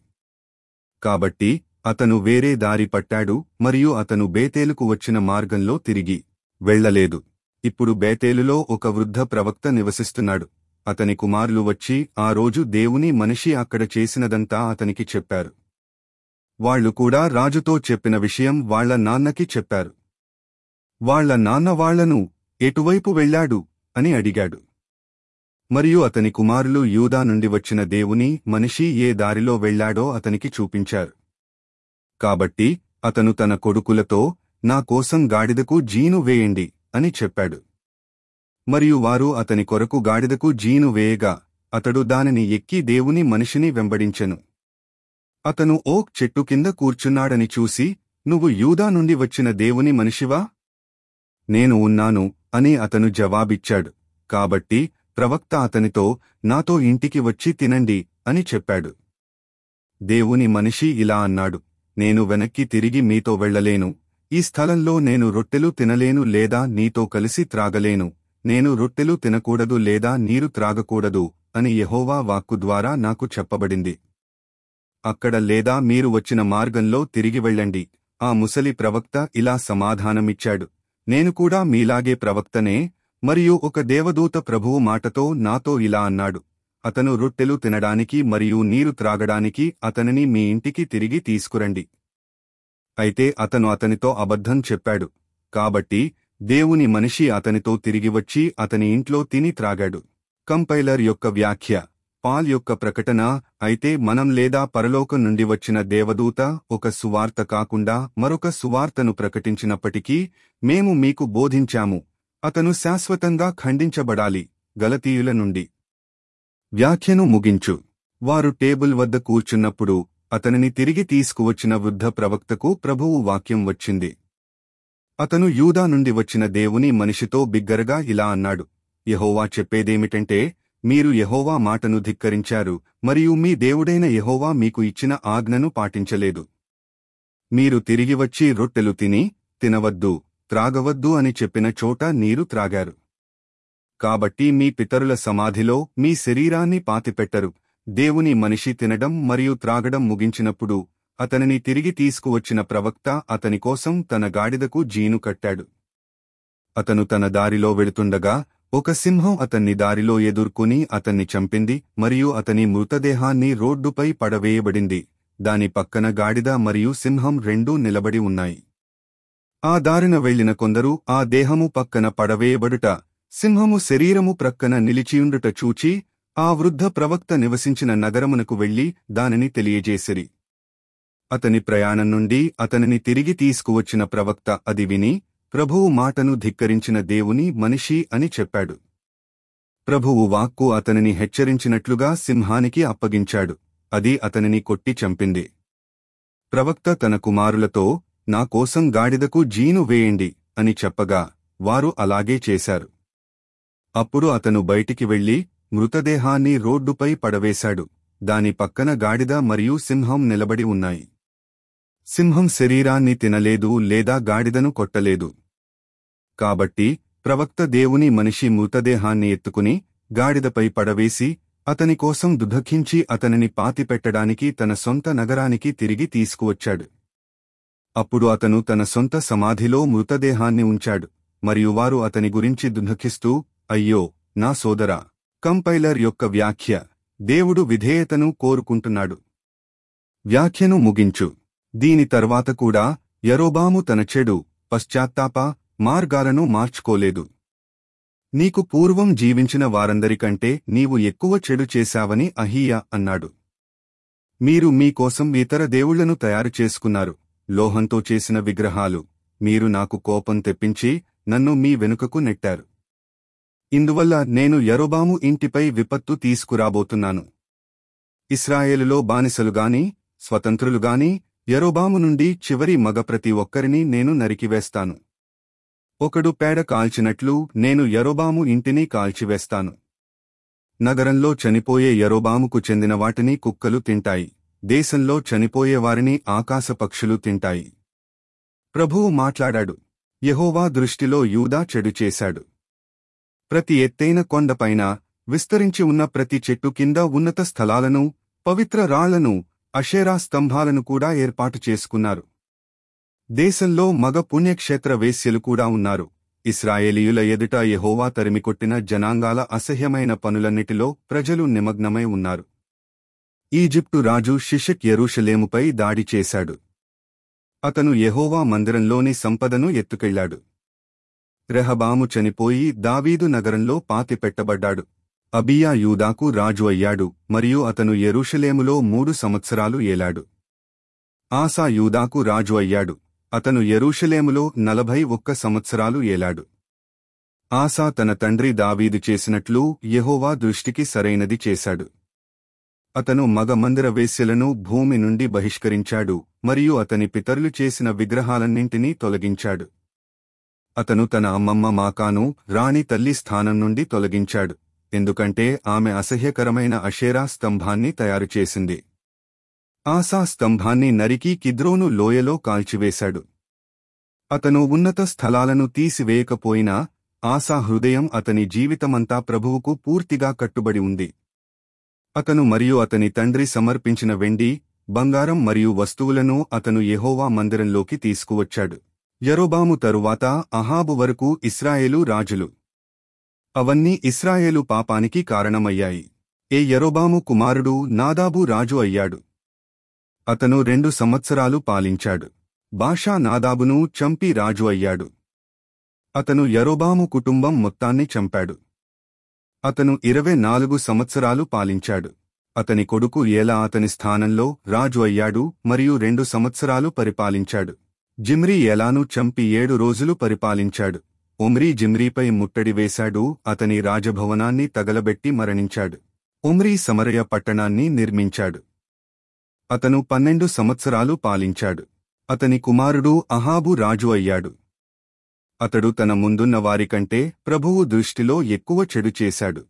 కాబట్టి అతను వేరే దారి పట్టాడు మరియు అతను బేతేలుకు వచ్చిన మార్గంలో తిరిగి వెళ్ళలేదు ఇప్పుడు బేతేలులో ఒక వృద్ధ ప్రవక్త నివసిస్తున్నాడు అతని కుమారులు వచ్చి ఆ రోజు దేవుని మనిషి అక్కడ చేసినదంతా అతనికి చెప్పారు వాళ్లు కూడా రాజుతో చెప్పిన విషయం వాళ్ల నాన్నకి చెప్పారు వాళ్ల నాన్న వాళ్లను ఎటువైపు వెళ్ళాడు అని అడిగాడు మరియు అతని కుమారులు యూదా నుండి వచ్చిన దేవుని మనిషి ఏ దారిలో వెళ్ళాడో అతనికి చూపించారు కాబట్టి అతను తన కొడుకులతో నా కోసం గాడిదకు జీను వేయండి అని చెప్పాడు మరియు వారు అతని కొరకు గాడిదకు జీను వేయగా అతడు దానిని ఎక్కి దేవుని మనిషిని వెంబడించెను అతను ఓక్ చెట్టు కింద కూర్చున్నాడని చూసి నువ్వు యూదా నుండి వచ్చిన దేవుని మనిషివా నేను ఉన్నాను అని అతను జవాబిచ్చాడు కాబట్టి ప్రవక్త అతనితో నాతో ఇంటికి వచ్చి తినండి అని చెప్పాడు దేవుని మనిషి ఇలా అన్నాడు నేను వెనక్కి తిరిగి మీతో వెళ్ళలేను ఈ స్థలంలో నేను రొట్టెలు తినలేను లేదా నీతో కలిసి త్రాగలేను నేను రొట్టెలు తినకూడదు లేదా నీరు త్రాగకూడదు అని యెహోవా వాక్కు ద్వారా నాకు చెప్పబడింది అక్కడ లేదా మీరు వచ్చిన మార్గంలో తిరిగి వెళ్ళండి ఆ ముసలి ప్రవక్త ఇలా సమాధానమిచ్చాడు నేను కూడా మీలాగే ప్రవక్తనే మరియు ఒక దేవదూత ప్రభువు మాటతో నాతో ఇలా అన్నాడు అతను రొట్టెలు తినడానికి మరియు నీరు త్రాగడానికి అతనిని మీ ఇంటికి తిరిగి తీసుకురండి అయితే అతను అతనితో అబద్ధం చెప్పాడు కాబట్టి దేవుని మనిషి అతనితో తిరిగి వచ్చి అతని ఇంట్లో తిని త్రాగాడు కంపైలర్ యొక్క వ్యాఖ్య పాల్ యొక్క ప్రకటన అయితే మనం లేదా పరలోకం నుండి వచ్చిన దేవదూత ఒక సువార్త కాకుండా మరొక సువార్తను ప్రకటించినప్పటికీ మేము మీకు బోధించాము అతను శాశ్వతంగా ఖండించబడాలి గలతీయుల నుండి వ్యాఖ్యను ముగించు వారు టేబుల్ వద్ద కూర్చున్నప్పుడు అతనిని తిరిగి తీసుకువచ్చిన వృద్ధ ప్రవక్తకు ప్రభువు వాక్యం వచ్చింది అతను యూదా నుండి వచ్చిన దేవుని మనిషితో బిగ్గరగా ఇలా అన్నాడు యెహోవా చెప్పేదేమిటంటే మీరు యెహోవా మాటను ధిక్కరించారు మరియు మీ దేవుడైన యెహోవా మీకు ఇచ్చిన ఆజ్ఞను పాటించలేదు మీరు తిరిగి వచ్చి రొట్టెలు తిని తినవద్దు త్రాగవద్దు అని చెప్పిన చోట నీరు త్రాగారు కాబట్టి మీ పితరుల సమాధిలో మీ శరీరాన్ని పాతిపెట్టరు దేవుని మనిషి తినడం మరియు త్రాగడం ముగించినప్పుడు అతనిని తిరిగి తీసుకువచ్చిన ప్రవక్త అతని కోసం తన గాడిదకు జీను కట్టాడు అతను తన దారిలో వెళుతుండగా ఒక సింహం అతన్ని దారిలో ఎదుర్కొని అతన్ని చంపింది మరియు అతని మృతదేహాన్ని రోడ్డుపై పడవేయబడింది దాని పక్కన గాడిద మరియు సింహం రెండూ నిలబడి ఉన్నాయి ఆ దారిన వెళ్లిన కొందరు ఆ దేహము పక్కన పడవేయబడుట సింహము శరీరము ప్రక్కన నిలిచియుండుట చూచి ఆ వృద్ధ ప్రవక్త నివసించిన నగరమునకు వెళ్లి దానిని తెలియజేసిరి అతని ప్రయాణం నుండి అతనిని తిరిగి తీసుకువచ్చిన ప్రవక్త అది విని ప్రభువు మాటను ధిక్కరించిన దేవుని మనిషి అని చెప్పాడు ప్రభువు వాక్కు అతనిని హెచ్చరించినట్లుగా సింహానికి అప్పగించాడు అది అతనిని కొట్టి చంపింది ప్రవక్త తన కుమారులతో నా కోసం గాడిదకు జీను వేయండి అని చెప్పగా వారు అలాగే చేశారు అప్పుడు అతను బయటికి వెళ్లి మృతదేహాన్ని రోడ్డుపై పడవేశాడు దాని పక్కన గాడిద మరియు సింహం నిలబడి ఉన్నాయి సింహం శరీరాన్ని తినలేదు లేదా గాడిదను కొట్టలేదు కాబట్టి ప్రవక్త దేవుని మనిషి మృతదేహాన్ని ఎత్తుకుని గాడిదపై పడవేసి అతని కోసం దుఃఖించి అతనిని పాతిపెట్టడానికి తన సొంత నగరానికి తిరిగి తీసుకువచ్చాడు అప్పుడు అతను తన సొంత సమాధిలో మృతదేహాన్ని ఉంచాడు మరియు వారు అతని గురించి దుఃఖిస్తూ అయ్యో నా సోదరా కంపైలర్ యొక్క వ్యాఖ్య దేవుడు విధేయతను కోరుకుంటున్నాడు వ్యాఖ్యను ముగించు దీని తర్వాత కూడా యరోబాము తన చెడు పశ్చాత్తాప మార్గాలను మార్చుకోలేదు నీకు పూర్వం జీవించిన వారందరికంటే నీవు ఎక్కువ చెడు చేశావని అహీయా అన్నాడు మీరు మీకోసం ఇతర దేవుళ్లను తయారు చేసుకున్నారు లోహంతో చేసిన విగ్రహాలు మీరు నాకు కోపం తెప్పించి నన్ను మీ వెనుకకు నెట్టారు ఇందువల్ల నేను యరోబాము ఇంటిపై విపత్తు తీసుకురాబోతున్నాను ఇస్రాయేలులో బానిసలుగాని స్వతంత్రులుగాని యరోబాము నుండి చివరి మగ ప్రతి ఒక్కరిని నేను నరికివేస్తాను ఒకడు పేడ కాల్చినట్లు నేను యరోబాము ఇంటిని కాల్చివేస్తాను నగరంలో చనిపోయే యరోబాముకు చెందిన వాటిని కుక్కలు తింటాయి దేశంలో చనిపోయే వారిని ఆకాశ పక్షులు తింటాయి ప్రభువు మాట్లాడాడు యెహోవా దృష్టిలో యూదా చెడు చేశాడు ప్రతి ఎత్తైన కొండపైన విస్తరించి ఉన్న ప్రతి చెట్టు కింద ఉన్నత స్థలాలను పవిత్ర రాళ్లను అషేరా స్తంభాలను కూడా ఏర్పాటు చేసుకున్నారు దేశంలో మగ పుణ్యక్షేత్ర వేశ్యలు కూడా ఉన్నారు ఇస్రాయేలీయుల ఎదుట యెహోవా తరిమికొట్టిన జనాంగాల అసహ్యమైన పనులన్నిటిలో ప్రజలు నిమగ్నమై ఉన్నారు ఈజిప్టు రాజు షిషక్ యెరూషలేముపై దాడి చేశాడు అతను యెహోవా మందిరంలోని సంపదను ఎత్తుకెళ్లాడు రెహబాము చనిపోయి దావీదు నగరంలో పాతిపెట్టబడ్డాడు అబియా యూదాకు రాజు అయ్యాడు మరియు అతను యెరూషలేములో మూడు సంవత్సరాలు ఏలాడు ఆసా యూదాకు రాజు అయ్యాడు అతను యెరూషలేములో నలభై ఒక్క సంవత్సరాలు ఏలాడు ఆసా తన తండ్రి దావీదు చేసినట్లు యెహోవా దృష్టికి సరైనది చేశాడు అతను మగ మందిర వేశ్యలను భూమి నుండి బహిష్కరించాడు మరియు అతని పితరులు చేసిన విగ్రహాలన్నింటినీ తొలగించాడు అతను తన అమ్మమ్మ మాకాను రాణి తల్లి స్థానం నుండి తొలగించాడు ఎందుకంటే ఆమె అసహ్యకరమైన అషేరా స్తంభాన్ని తయారు చేసింది ఆసా స్తంభాన్ని నరికి కిద్రోను లోయలో కాల్చివేశాడు అతను ఉన్నత స్థలాలను తీసివేయకపోయినా ఆసా హృదయం అతని జీవితమంతా ప్రభువుకు పూర్తిగా కట్టుబడి ఉంది అతను మరియు అతని తండ్రి సమర్పించిన వెండి బంగారం మరియు వస్తువులను అతను యెహోవా మందిరంలోకి తీసుకువచ్చాడు యరోబాము తరువాత అహాబు వరకు ఇస్రాయేలు రాజులు అవన్నీ ఇస్రాయేలు పాపానికి కారణమయ్యాయి ఏ యరోబాము కుమారుడు నాదాబు రాజు అయ్యాడు అతను రెండు సంవత్సరాలు పాలించాడు బాషా నాదాబును చంపి రాజు అయ్యాడు అతను యరోబాము కుటుంబం మొత్తాన్ని చంపాడు అతను ఇరవై నాలుగు సంవత్సరాలు పాలించాడు అతని కొడుకు ఏలా అతని స్థానంలో రాజు అయ్యాడు మరియు రెండు సంవత్సరాలు పరిపాలించాడు జిమ్రీ ఏలాను చంపి ఏడు రోజులు పరిపాలించాడు ఒమ్రీ జిమ్రీపై ముట్టడి వేశాడు అతని రాజభవనాన్ని తగలబెట్టి మరణించాడు ఒమ్రీ సమరయ పట్టణాన్ని నిర్మించాడు అతను పన్నెండు సంవత్సరాలు పాలించాడు అతని కుమారుడు అహాబు రాజు అయ్యాడు అతడు తన ముందున్న వారికంటే ప్రభువు దృష్టిలో ఎక్కువ చెడు చేశాడు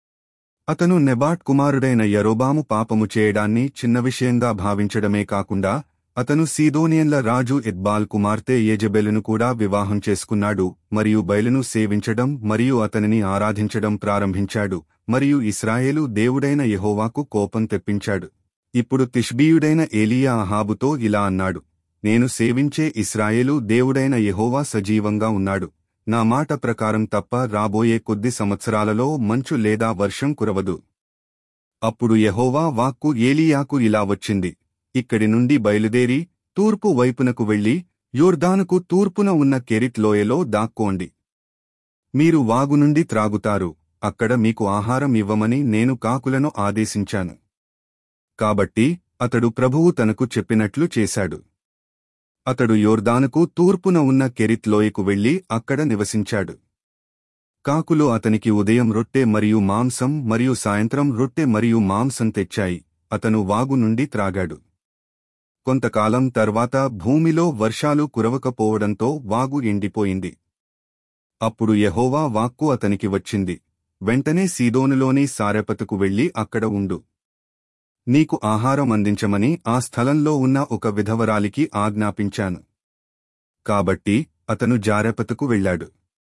అతను నెబాట్ కుమారుడైన యరోబాము పాపము చేయడాన్ని చిన్న విషయంగా భావించడమే కాకుండా అతను సీదోనియన్ల రాజు ఎద్బాల్ కుమార్తె యెజెబెలును కూడా వివాహం చేసుకున్నాడు మరియు బయలును సేవించడం మరియు అతనిని ఆరాధించడం ప్రారంభించాడు మరియు ఇస్రాయేలు దేవుడైన యెహోవాకు కోపం తెప్పించాడు ఇప్పుడు తిష్బీయుడైన ఏలియా అహాబుతో ఇలా అన్నాడు నేను సేవించే ఇస్రాయేలు దేవుడైన యెహోవా సజీవంగా ఉన్నాడు నా మాట ప్రకారం తప్ప రాబోయే కొద్ది సంవత్సరాలలో మంచు లేదా వర్షం కురవదు అప్పుడు యెహోవా వాక్కు ఏలియాకు ఇలా వచ్చింది ఇక్కడి నుండి బయలుదేరి తూర్పు వైపునకు వెళ్లి యోర్దానుకు తూర్పున ఉన్న కెరిట్ లోయలో దాక్కోండి మీరు వాగు నుండి త్రాగుతారు అక్కడ మీకు ఆహారం ఇవ్వమని నేను కాకులను ఆదేశించాను కాబట్టి అతడు ప్రభువు తనకు చెప్పినట్లు చేశాడు అతడు యోర్దానుకు తూర్పున ఉన్న కెరిత్ లోయకు వెళ్లి అక్కడ నివసించాడు కాకులు అతనికి ఉదయం రొట్టె మరియు మాంసం మరియు సాయంత్రం రొట్టె మరియు మాంసం తెచ్చాయి అతను వాగు నుండి త్రాగాడు కొంతకాలం తర్వాత భూమిలో వర్షాలు కురవకపోవడంతో వాగు ఎండిపోయింది అప్పుడు యెహోవా వాక్కు అతనికి వచ్చింది వెంటనే సీదోనులోని సారెపతుకు వెళ్లి అక్కడ ఉండు నీకు ఆహారం అందించమని ఆ స్థలంలో ఉన్న ఒక విధవరాలికి ఆజ్ఞాపించాను కాబట్టి అతను జారెపతుకు వెళ్ళాడు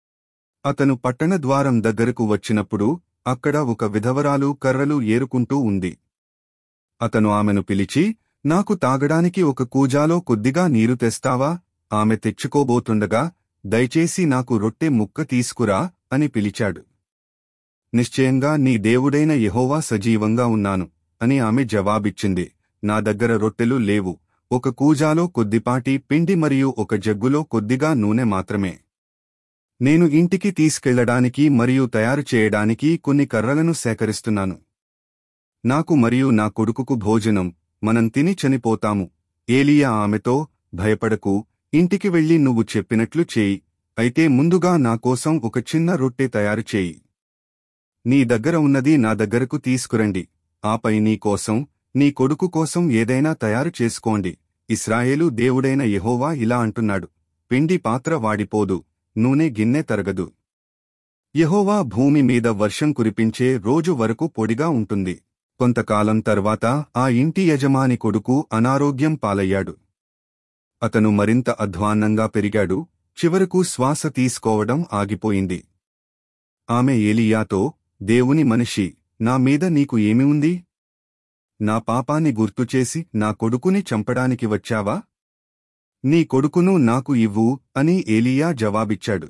అతను పట్టణ ద్వారం దగ్గరకు వచ్చినప్పుడు అక్కడ ఒక విధవరాలు కర్రలు ఏరుకుంటూ ఉంది అతను ఆమెను పిలిచి నాకు తాగడానికి ఒక కూజాలో కొద్దిగా నీరు తెస్తావా ఆమె తెచ్చుకోబోతుండగా దయచేసి నాకు రొట్టె ముక్క తీసుకురా అని పిలిచాడు నిశ్చయంగా నీ దేవుడైన యెహోవా సజీవంగా ఉన్నాను అని ఆమె జవాబిచ్చింది నా దగ్గర రొట్టెలు లేవు ఒక కూజాలో కొద్దిపాటి పిండి మరియు ఒక జగ్గులో కొద్దిగా నూనె మాత్రమే నేను ఇంటికి తీసుకెళ్లడానికి మరియు తయారు చేయడానికి కొన్ని కర్రలను సేకరిస్తున్నాను నాకు మరియు నా కొడుకుకు భోజనం మనం తిని చనిపోతాము ఏలియా ఆమెతో భయపడకు ఇంటికి వెళ్లి నువ్వు చెప్పినట్లు చేయి అయితే ముందుగా నా కోసం ఒక చిన్న రొట్టె తయారు చేయి నీ దగ్గర ఉన్నది నా దగ్గరకు తీసుకురండి ఆపై నీ కోసం నీ కొడుకు కోసం ఏదైనా తయారు చేసుకోండి ఇస్రాయేలు దేవుడైన యెహోవా ఇలా అంటున్నాడు పిండి పాత్ర వాడిపోదు నూనె గిన్నె తరగదు యెహోవా భూమి మీద వర్షం కురిపించే రోజు వరకు పొడిగా ఉంటుంది కొంతకాలం తర్వాత ఆ ఇంటి యజమాని కొడుకు అనారోగ్యం పాలయ్యాడు అతను మరింత అధ్వాన్నంగా పెరిగాడు చివరకు శ్వాస తీసుకోవడం ఆగిపోయింది ఆమె ఏలియాతో దేవుని మనిషి నా మీద నీకు ఏమి ఉంది నా పాపాన్ని గుర్తుచేసి నా కొడుకుని చంపడానికి వచ్చావా నీ కొడుకును నాకు ఇవ్వు అని ఏలియా జవాబిచ్చాడు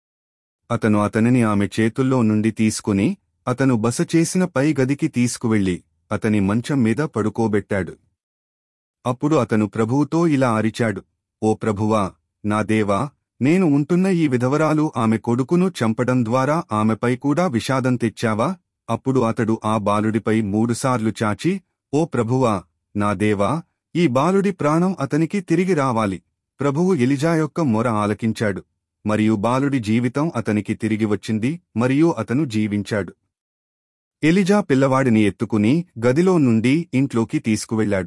అతను అతనిని ఆమె చేతుల్లో నుండి తీసుకుని అతను బస చేసిన పై గదికి తీసుకువెళ్లి అతని మంచం మీద పడుకోబెట్టాడు అప్పుడు అతను ప్రభువుతో ఇలా అరిచాడు ఓ ప్రభువా నా దేవా నేను ఉంటున్న ఈ విధవరాలు ఆమె కొడుకును చంపడం ద్వారా ఆమెపై కూడా విషాదం తెచ్చావా అప్పుడు అతడు ఆ బాలుడిపై మూడుసార్లు చాచి ఓ ప్రభువా నా దేవా ఈ బాలుడి ప్రాణం అతనికి తిరిగి రావాలి ప్రభువు ఎలిజా యొక్క మొర ఆలకించాడు మరియు బాలుడి జీవితం అతనికి తిరిగి వచ్చింది మరియు అతను జీవించాడు ఎలిజా పిల్లవాడిని ఎత్తుకుని గదిలో నుండి ఇంట్లోకి తీసుకువెళ్ళాడు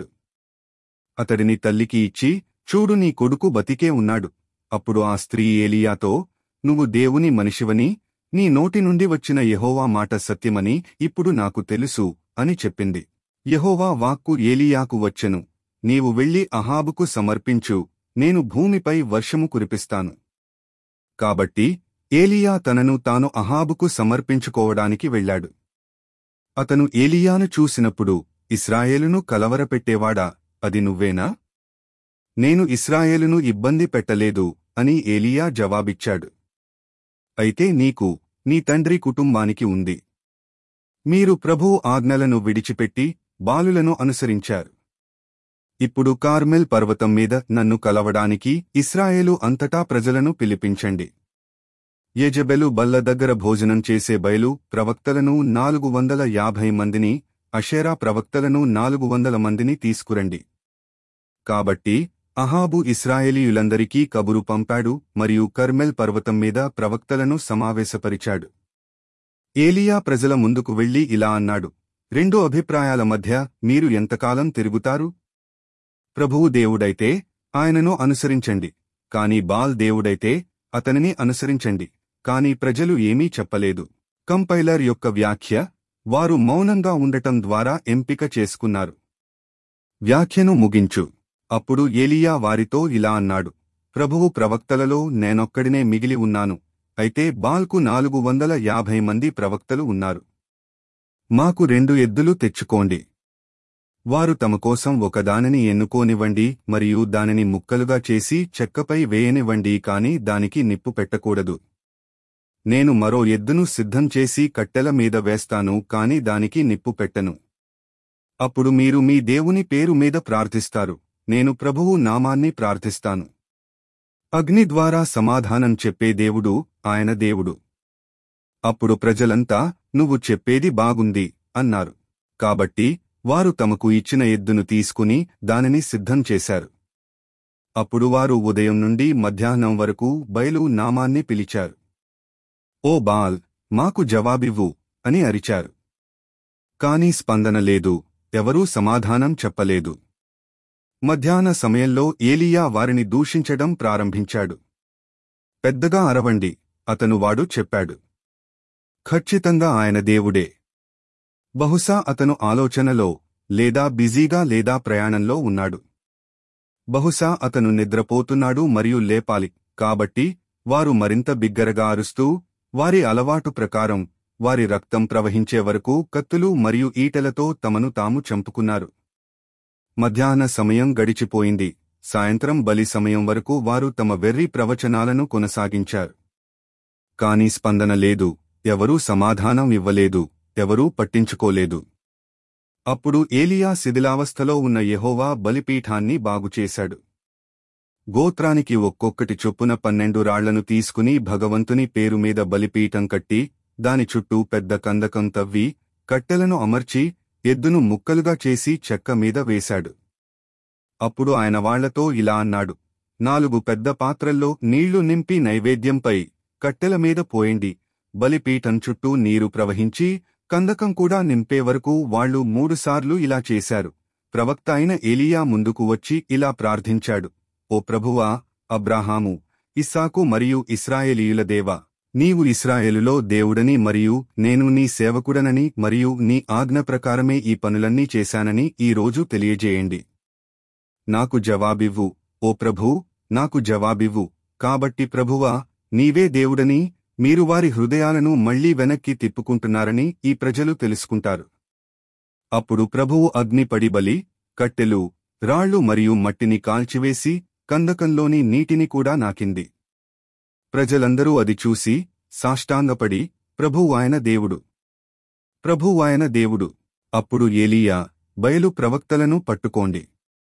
అతడిని తల్లికి ఇచ్చి చూడు నీ కొడుకు బతికే ఉన్నాడు అప్పుడు ఆ స్త్రీ ఏలియాతో నువ్వు దేవుని మనిషివని నీ నోటి నుండి వచ్చిన యెహోవా మాట సత్యమని ఇప్పుడు నాకు తెలుసు అని చెప్పింది యెహోవా వాక్కు ఏలియాకు వచ్చెను నీవు వెళ్లి అహాబుకు సమర్పించు నేను భూమిపై వర్షము కురిపిస్తాను కాబట్టి ఏలియా తనను తాను అహాబుకు సమర్పించుకోవడానికి వెళ్ళాడు అతను ఏలియాను చూసినప్పుడు ఇస్రాయేలును కలవరపెట్టేవాడా అది నువ్వేనా నేను ఇస్రాయేలును ఇబ్బంది పెట్టలేదు అని ఏలియా జవాబిచ్చాడు అయితే నీకు నీ తండ్రి కుటుంబానికి ఉంది మీరు ప్రభు ఆజ్ఞలను విడిచిపెట్టి బాలులను అనుసరించారు ఇప్పుడు కార్మెల్ పర్వతం మీద నన్ను కలవడానికి ఇస్రాయేలు అంతటా ప్రజలను పిలిపించండి యెజబెలు బల్ల దగ్గర భోజనం చేసే బయలు ప్రవక్తలను నాలుగు వందల యాభై మందిని అషేరా ప్రవక్తలను నాలుగు వందల మందిని తీసుకురండి కాబట్టి అహాబు ఇస్రాయేలీయులందరికీ కబురు పంపాడు మరియు కర్మెల్ పర్వతం మీద ప్రవక్తలను సమావేశపరిచాడు ఏలియా ప్రజల ముందుకు వెళ్లి ఇలా అన్నాడు రెండు అభిప్రాయాల మధ్య మీరు ఎంతకాలం తిరుగుతారు ప్రభువు దేవుడైతే ఆయనను అనుసరించండి కాని బాల్ దేవుడైతే అతనిని అనుసరించండి కాని ప్రజలు ఏమీ చెప్పలేదు కంపైలర్ యొక్క వ్యాఖ్య వారు మౌనంగా ఉండటం ద్వారా ఎంపిక చేసుకున్నారు వ్యాఖ్యను ముగించు అప్పుడు ఏలియా వారితో ఇలా అన్నాడు ప్రభువు ప్రవక్తలలో నేనొక్కడినే మిగిలి ఉన్నాను అయితే బాల్కు నాలుగు వందల యాభై మంది ప్రవక్తలు ఉన్నారు మాకు రెండు ఎద్దులు తెచ్చుకోండి వారు తమ కోసం ఒకదానిని ఎన్నుకోనివ్వండి మరియు దానిని ముక్కలుగా చేసి చెక్కపై వేయనివ్వండి కాని దానికి నిప్పు పెట్టకూడదు నేను మరో ఎద్దును సిద్ధం చేసి కట్టెల మీద వేస్తాను కాని దానికి నిప్పు పెట్టను అప్పుడు మీరు మీ దేవుని పేరు మీద ప్రార్థిస్తారు నేను ప్రభువు నామాన్ని ప్రార్థిస్తాను అగ్ని ద్వారా సమాధానం చెప్పే దేవుడు ఆయన దేవుడు అప్పుడు ప్రజలంతా నువ్వు చెప్పేది బాగుంది అన్నారు కాబట్టి వారు తమకు ఇచ్చిన ఎద్దును తీసుకుని దానిని సిద్ధం చేశారు అప్పుడు వారు ఉదయం నుండి మధ్యాహ్నం వరకు బయలు నామాన్ని పిలిచారు ఓ బాల్ మాకు జవాబివ్వు అని అరిచారు కాని స్పందన లేదు ఎవరూ సమాధానం చెప్పలేదు మధ్యాహ్న సమయంలో ఏలియా వారిని దూషించడం ప్రారంభించాడు పెద్దగా అరవండి అతను వాడు చెప్పాడు ఖచ్చితంగా ఆయన దేవుడే బహుశా అతను ఆలోచనలో లేదా బిజీగా లేదా ప్రయాణంలో ఉన్నాడు బహుశా అతను నిద్రపోతున్నాడు మరియు లేపాలి కాబట్టి వారు మరింత బిగ్గరగా అరుస్తూ వారి అలవాటు ప్రకారం వారి రక్తం ప్రవహించే వరకు కత్తులు మరియు ఈటెలతో తమను తాము చంపుకున్నారు మధ్యాహ్న సమయం గడిచిపోయింది సాయంత్రం బలి సమయం వరకు వారు తమ వెర్రి ప్రవచనాలను కొనసాగించారు కాని స్పందన లేదు ఎవరూ సమాధానం ఇవ్వలేదు ఎవరూ పట్టించుకోలేదు అప్పుడు ఏలియా శిథిలావస్థలో ఉన్న యెహోవా బలిపీఠాన్ని బాగుచేశాడు గోత్రానికి ఒక్కొక్కటి చొప్పున పన్నెండు రాళ్లను తీసుకుని భగవంతుని పేరు మీద బలిపీఠం కట్టి దాని చుట్టూ పెద్ద కందకం తవ్వి కట్టెలను అమర్చి ఎద్దును ముక్కలుగా చేసి చెక్క మీద వేశాడు అప్పుడు ఆయన వాళ్లతో ఇలా అన్నాడు నాలుగు పెద్ద పాత్రల్లో నీళ్లు నింపి నైవేద్యంపై కట్టెల మీద పోయండి బలిపీఠం చుట్టూ నీరు ప్రవహించి కందకం కూడా నింపే వరకు వాళ్లు మూడుసార్లు ఇలా చేశారు ప్రవక్త అయిన ఏలియా ముందుకు వచ్చి ఇలా ప్రార్థించాడు ఓ ప్రభువా అబ్రాహాము ఇస్సాకు మరియు ఇస్రాయేలీయుల దేవా నీవు ఇస్రాయేలులో దేవుడని మరియు నేను నీ సేవకుడనని మరియు నీ ఆజ్ఞ ప్రకారమే ఈ పనులన్నీ చేశానని ఈ రోజు తెలియజేయండి నాకు జవాబివ్వు ఓ ప్రభూ నాకు జవాబివ్వు కాబట్టి ప్రభువా నీవే దేవుడని మీరు వారి హృదయాలను మళ్లీ వెనక్కి తిప్పుకుంటున్నారని ఈ ప్రజలు తెలుసుకుంటారు అప్పుడు ప్రభువు అగ్నిపడి బలి కట్టెలు రాళ్లు మరియు మట్టిని కాల్చివేసి కందకంలోని నీటిని కూడా నాకింది ప్రజలందరూ అది చూసి సాష్టాంగపడి ప్రభువు ఆయన దేవుడు ప్రభువు ఆయన దేవుడు అప్పుడు ఏలియా బయలు ప్రవక్తలను పట్టుకోండి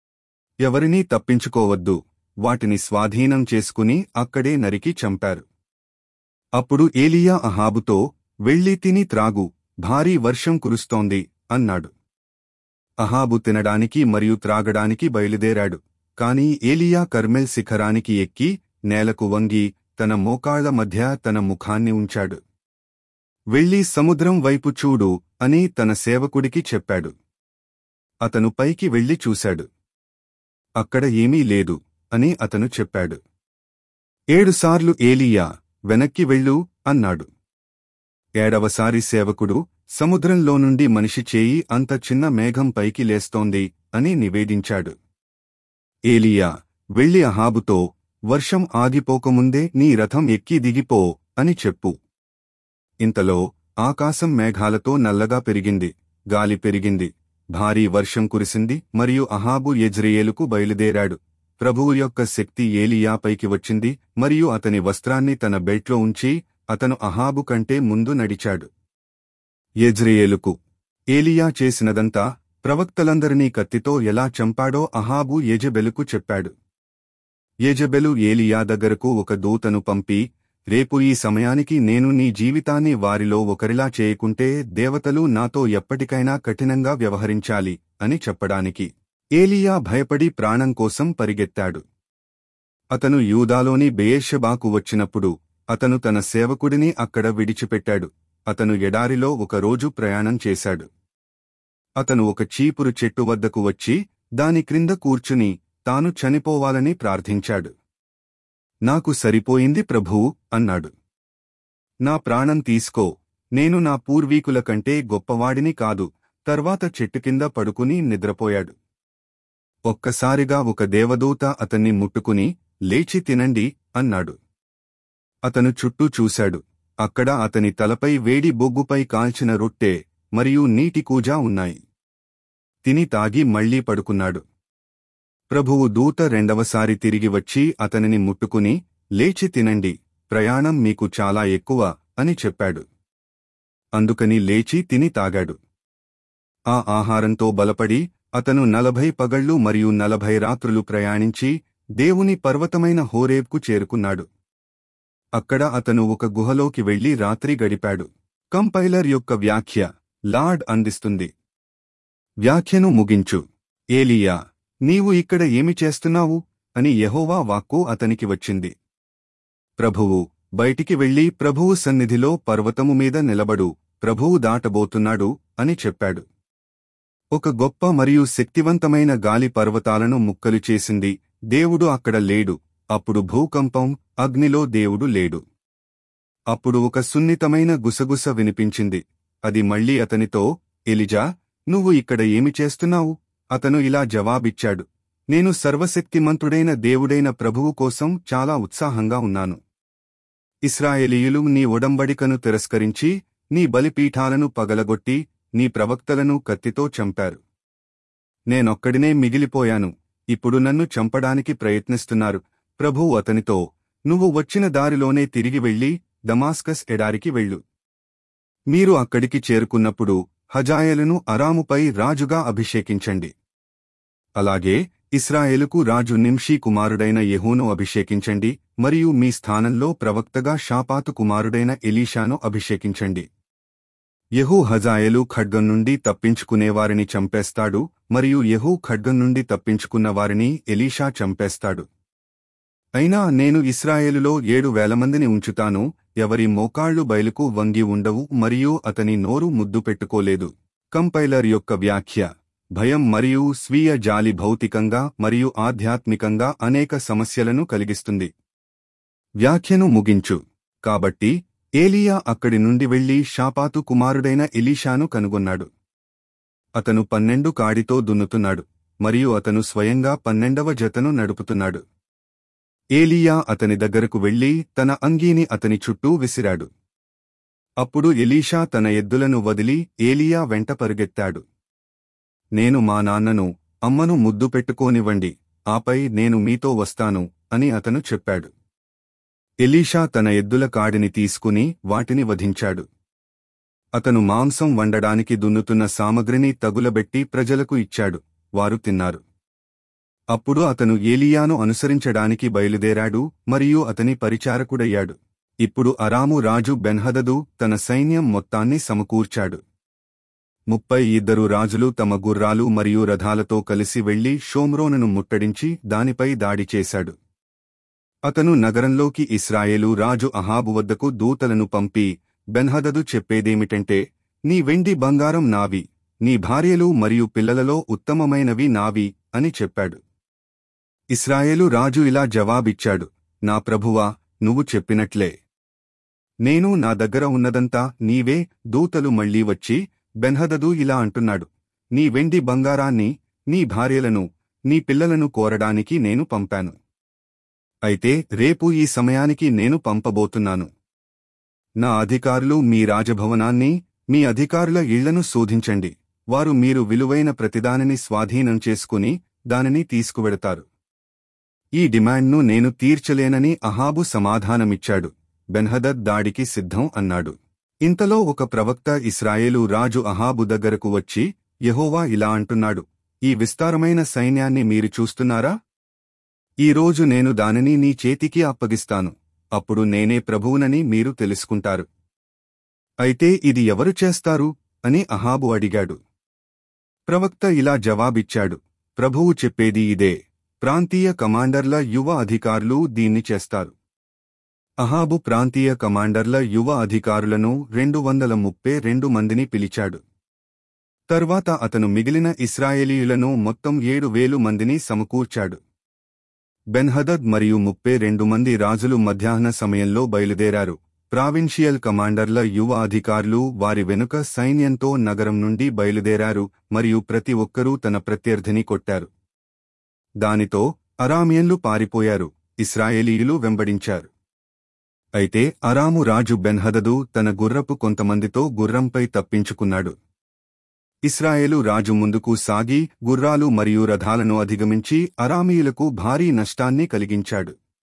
ఎవరినీ తప్పించుకోవద్దు వాటిని స్వాధీనం చేసుకుని అక్కడే నరికి చంపారు అప్పుడు ఏలియా అహాబుతో వెళ్ళి తిని త్రాగు భారీ వర్షం కురుస్తోంది అన్నాడు అహాబు తినడానికి మరియు త్రాగడానికి బయలుదేరాడు కాని ఏలియా కర్మెల్ శిఖరానికి ఎక్కి నేలకు వంగి తన మోకాళ్ల మధ్య తన ముఖాన్ని ఉంచాడు వెళ్ళి సముద్రం వైపు చూడు అని తన సేవకుడికి చెప్పాడు అతను పైకి వెళ్లి చూశాడు అక్కడ ఏమీ లేదు అని అతను చెప్పాడు ఏడుసార్లు ఏలియా వెనక్కి వెళ్ళు అన్నాడు ఏడవసారి సేవకుడు సముద్రంలో నుండి మనిషి చేయి అంత చిన్న మేఘం పైకి లేస్తోంది అని నివేదించాడు ఏలియా వెళ్ళి అహాబుతో వర్షం ఆగిపోకముందే నీ రథం ఎక్కి దిగిపో అని చెప్పు ఇంతలో ఆకాశం మేఘాలతో నల్లగా పెరిగింది గాలి పెరిగింది భారీ వర్షం కురిసింది మరియు అహాబు యజ్రియేలుకు బయలుదేరాడు ప్రభువు యొక్క శక్తి ఏలియాపైకి వచ్చింది మరియు అతని వస్త్రాన్ని తన బెల్ట్లో ఉంచి అతను అహాబు కంటే ముందు నడిచాడు యజ్రియేలుకు ఏలియా చేసినదంతా ప్రవక్తలందరినీ కత్తితో ఎలా చంపాడో అహాబు యెజెబెలుకు చెప్పాడు యెజెబెలు ఏలియా దగ్గరకు ఒక దూతను పంపి రేపు ఈ సమయానికి నేను నీ జీవితాన్ని వారిలో ఒకరిలా చేయకుంటే దేవతలు నాతో ఎప్పటికైనా కఠినంగా వ్యవహరించాలి అని చెప్పడానికి ఏలియా భయపడి ప్రాణం కోసం పరిగెత్తాడు అతను యూదాలోని బెయేషెబాకు వచ్చినప్పుడు అతను తన సేవకుడిని అక్కడ విడిచిపెట్టాడు అతను ఎడారిలో ఒక రోజు ప్రయాణం చేశాడు అతను ఒక చీపురు చెట్టు వద్దకు వచ్చి దాని క్రింద కూర్చుని తాను చనిపోవాలని ప్రార్థించాడు నాకు సరిపోయింది ప్రభువు అన్నాడు నా ప్రాణం తీసుకో నేను నా పూర్వీకుల కంటే గొప్పవాడిని కాదు తర్వాత చెట్టు కింద పడుకుని నిద్రపోయాడు ఒక్కసారిగా ఒక దేవదూత అతన్ని ముట్టుకుని లేచి తినండి అన్నాడు అతను చుట్టూ చూశాడు అక్కడ అతని తలపై వేడి బొగ్గుపై కాల్చిన రొట్టె మరియు నీటి కూజా ఉన్నాయి తిని తాగి మళ్లీ పడుకున్నాడు ప్రభువు దూత రెండవసారి తిరిగి వచ్చి అతనిని ముట్టుకుని లేచి తినండి ప్రయాణం మీకు చాలా ఎక్కువ అని చెప్పాడు అందుకని లేచి తిని తాగాడు ఆ ఆహారంతో బలపడి అతను నలభై పగళ్లు మరియు నలభై రాత్రులు ప్రయాణించి దేవుని పర్వతమైన హోరేబ్కు చేరుకున్నాడు అక్కడ అతను ఒక గుహలోకి వెళ్లి రాత్రి గడిపాడు కంపైలర్ యొక్క వ్యాఖ్య లార్డ్ అందిస్తుంది వ్యాఖ్యను ముగించు ఏలియా నీవు ఇక్కడ ఏమి చేస్తున్నావు అని యెహోవా వాక్కు అతనికి వచ్చింది ప్రభువు బయటికి వెళ్లి ప్రభువు సన్నిధిలో పర్వతము మీద నిలబడు ప్రభువు దాటబోతున్నాడు అని చెప్పాడు ఒక గొప్ప మరియు శక్తివంతమైన గాలి పర్వతాలను ముక్కలు చేసింది దేవుడు అక్కడ లేడు అప్పుడు భూకంపం అగ్నిలో దేవుడు లేడు అప్పుడు ఒక సున్నితమైన గుసగుస వినిపించింది అది మళ్ళీ అతనితో ఎలిజా నువ్వు ఇక్కడ ఏమి చేస్తున్నావు అతను ఇలా జవాబిచ్చాడు నేను సర్వశక్తిమంతుడైన దేవుడైన ప్రభువు కోసం చాలా ఉత్సాహంగా ఉన్నాను ఇస్రాయేలీయులు నీ ఒడంబడికను తిరస్కరించి నీ బలిపీఠాలను పగలగొట్టి నీ ప్రవక్తలను కత్తితో చంపారు నేనొక్కడినే మిగిలిపోయాను ఇప్పుడు నన్ను చంపడానికి ప్రయత్నిస్తున్నారు ప్రభువు అతనితో నువ్వు వచ్చిన దారిలోనే తిరిగి వెళ్లి దమాస్కస్ ఎడారికి వెళ్ళు మీరు అక్కడికి చేరుకున్నప్పుడు హజాయలను అరాముపై రాజుగా అభిషేకించండి అలాగే ఇస్రాయేలుకు రాజు నింషీ కుమారుడైన యెహూను అభిషేకించండి మరియు మీ స్థానంలో ప్రవక్తగా షాపాతు కుమారుడైన ఎలీషాను అభిషేకించండి యెహూ హజాయలు ఖడ్గం నుండి తప్పించుకునేవారిని చంపేస్తాడు మరియు యెహూ ఖడ్గం నుండి తప్పించుకున్న వారిని ఎలీషా చంపేస్తాడు అయినా నేను ఇస్రాయేలులో ఏడు వేల మందిని ఉంచుతాను ఎవరి మోకాళ్లు బయలుకు వంగి ఉండవు మరియు అతని నోరు ముద్దు పెట్టుకోలేదు కంపైలర్ యొక్క వ్యాఖ్య భయం మరియు స్వీయ జాలి భౌతికంగా మరియు ఆధ్యాత్మికంగా అనేక సమస్యలను కలిగిస్తుంది వ్యాఖ్యను ముగించు కాబట్టి ఏలియా అక్కడి నుండి వెళ్లి షాపాతు కుమారుడైన ఎలీషాను కనుగొన్నాడు అతను పన్నెండు కాడితో దున్నుతున్నాడు మరియు అతను స్వయంగా పన్నెండవ జతను నడుపుతున్నాడు ఏలియా అతని దగ్గరకు వెళ్లి తన అంగీని అతని చుట్టూ విసిరాడు అప్పుడు ఎలీషా తన ఎద్దులను వదిలి ఏలియా వెంట పరుగెత్తాడు నేను మా నాన్నను అమ్మను ముద్దు పెట్టుకోనివ్వండి ఆపై నేను మీతో వస్తాను అని అతను చెప్పాడు ఎలీషా తన ఎద్దుల కాడిని తీసుకుని వాటిని వధించాడు అతను మాంసం వండడానికి దున్నుతున్న సామగ్రిని తగులబెట్టి ప్రజలకు ఇచ్చాడు వారు తిన్నారు అప్పుడు అతను ఏలియాను అనుసరించడానికి బయలుదేరాడు మరియు అతని పరిచారకుడయ్యాడు ఇప్పుడు అరాము రాజు బెన్హదదు తన సైన్యం మొత్తాన్ని సమకూర్చాడు ముప్పై ఇద్దరు రాజులు తమ గుర్రాలు మరియు రథాలతో కలిసి వెళ్లి షోమ్రోనును ముట్టడించి దానిపై దాడి చేశాడు అతను నగరంలోకి ఇస్రాయేలు రాజు అహాబు వద్దకు దూతలను పంపి బెన్హదదు చెప్పేదేమిటంటే నీ వెండి బంగారం నావి నీ భార్యలు మరియు పిల్లలలో ఉత్తమమైనవి నావి అని చెప్పాడు ఇస్రాయేలు రాజు ఇలా జవాబిచ్చాడు నా ప్రభువా నువ్వు చెప్పినట్లే నేను నా దగ్గర ఉన్నదంతా నీవే దూతలు మళ్లీ వచ్చి బెన్హదదు ఇలా అంటున్నాడు నీ వెండి బంగారాన్ని నీ భార్యలను నీ పిల్లలను కోరడానికి నేను పంపాను అయితే రేపు ఈ సమయానికి నేను పంపబోతున్నాను నా అధికారులు మీ రాజభవనాన్ని మీ అధికారుల ఇళ్లను శోధించండి వారు మీరు విలువైన ప్రతిదానిని స్వాధీనం చేసుకుని దానిని తీసుకువెడతారు ఈ డిమాండ్ను నేను తీర్చలేనని అహాబు సమాధానమిచ్చాడు బెన్హదద్ దాడికి సిద్ధం అన్నాడు ఇంతలో ఒక ప్రవక్త ఇస్రాయేలు రాజు అహాబు దగ్గరకు వచ్చి యెహోవా ఇలా అంటున్నాడు ఈ విస్తారమైన సైన్యాన్ని మీరు చూస్తున్నారా ఈ రోజు నేను దానిని నీ చేతికి అప్పగిస్తాను అప్పుడు నేనే ప్రభువునని మీరు తెలుసుకుంటారు అయితే ఇది ఎవరు చేస్తారు అని అహాబు అడిగాడు ప్రవక్త ఇలా జవాబిచ్చాడు ప్రభువు చెప్పేది ఇదే ప్రాంతీయ కమాండర్ల యువ అధికారులు దీన్ని చేస్తారు అహాబు ప్రాంతీయ కమాండర్ల యువ అధికారులను రెండు వందల ముప్పై రెండు మందిని పిలిచాడు తర్వాత అతను మిగిలిన ఇస్రాయేలీయులను మొత్తం ఏడు వేలు మందిని సమకూర్చాడు బెన్హదద్ మరియు ముప్పై రెండు మంది రాజులు మధ్యాహ్న సమయంలో బయలుదేరారు ప్రావిన్షియల్ కమాండర్ల యువ అధికారులు వారి వెనుక సైన్యంతో నగరం నుండి బయలుదేరారు మరియు ప్రతి ఒక్కరూ తన ప్రత్యర్థిని కొట్టారు దానితో అరామియన్లు పారిపోయారు ఇస్రాయేలీయులు వెంబడించారు అయితే అరాము రాజు బెన్హదదు తన గుర్రపు కొంతమందితో గుర్రంపై తప్పించుకున్నాడు ఇస్రాయేలు రాజు ముందుకు సాగి గుర్రాలు మరియు రథాలను అధిగమించి అరామీయులకు భారీ నష్టాన్ని కలిగించాడు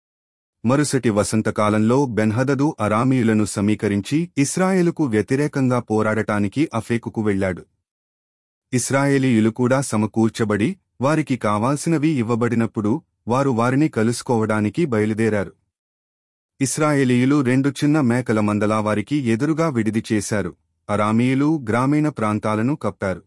మరుసటి వసంతకాలంలో బెన్హదదు అరామీయులను సమీకరించి ఇస్రాయేలుకు వ్యతిరేకంగా పోరాడటానికి అఫేకుకు వెళ్లాడు ఇస్రాయేలీయులు కూడా సమకూర్చబడి వారికి కావాల్సినవి ఇవ్వబడినప్పుడు వారు వారిని కలుసుకోవడానికి బయలుదేరారు ఇస్రాయేలీయులు రెండు చిన్న మేకల మందలా వారికి ఎదురుగా విడిది చేశారు అరామీయులు గ్రామీణ ప్రాంతాలను కప్పారు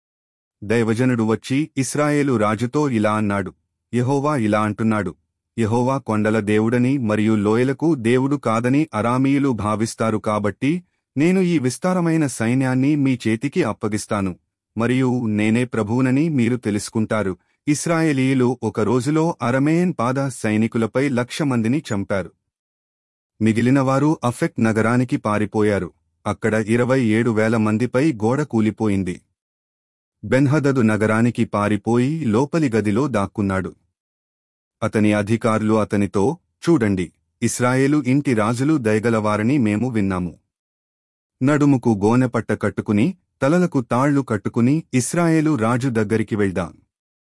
దైవజనుడు వచ్చి ఇస్రాయేలు రాజుతో ఇలా అన్నాడు యెహోవా ఇలా అంటున్నాడు యెహోవా కొండల దేవుడని మరియు లోయలకు దేవుడు కాదని అరామీయులు భావిస్తారు కాబట్టి నేను ఈ విస్తారమైన సైన్యాన్ని మీ చేతికి అప్పగిస్తాను మరియు నేనే ప్రభువునని మీరు తెలుసుకుంటారు ఇస్రాయేలీయులు ఒక రోజులో అరమేయన్ పాద సైనికులపై లక్ష మందిని చంపారు మిగిలినవారు అఫెక్ నగరానికి పారిపోయారు అక్కడ ఇరవై ఏడు వేల మందిపై గోడ కూలిపోయింది బెన్హదదు నగరానికి పారిపోయి లోపలి గదిలో దాక్కున్నాడు అతని అధికారులు అతనితో చూడండి ఇస్రాయేలు ఇంటి రాజులు దయగలవారని మేము విన్నాము నడుముకు గోనెపట్ట కట్టుకుని తలలకు తాళ్లు కట్టుకుని ఇస్రాయేలు రాజు దగ్గరికి వెళ్దాం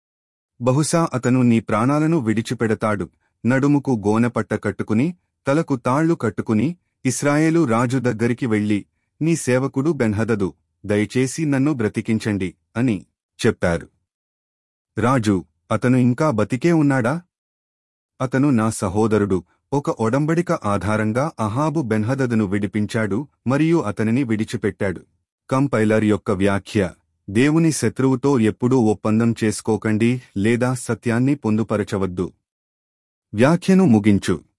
బహుశా అతను నీ ప్రాణాలను విడిచిపెడతాడు నడుముకు గోనెపట్ట కట్టుకుని తలకు తాళ్లు కట్టుకుని ఇస్రాయేలు రాజు దగ్గరికి వెళ్లి నీ సేవకుడు బెన్హదదు దయచేసి నన్ను బ్రతికించండి అని చెప్పారు రాజు అతను ఇంకా బతికే ఉన్నాడా అతను నా సహోదరుడు ఒక ఒడంబడిక ఆధారంగా అహాబు బెన్హదదును విడిపించాడు మరియు అతనిని విడిచిపెట్టాడు కంపైలర్ యొక్క వ్యాఖ్య దేవుని శత్రువుతో ఎప్పుడూ ఒప్పందం చేసుకోకండి లేదా సత్యాన్ని పొందుపరచవద్దు వ్యాఖ్యను ముగించు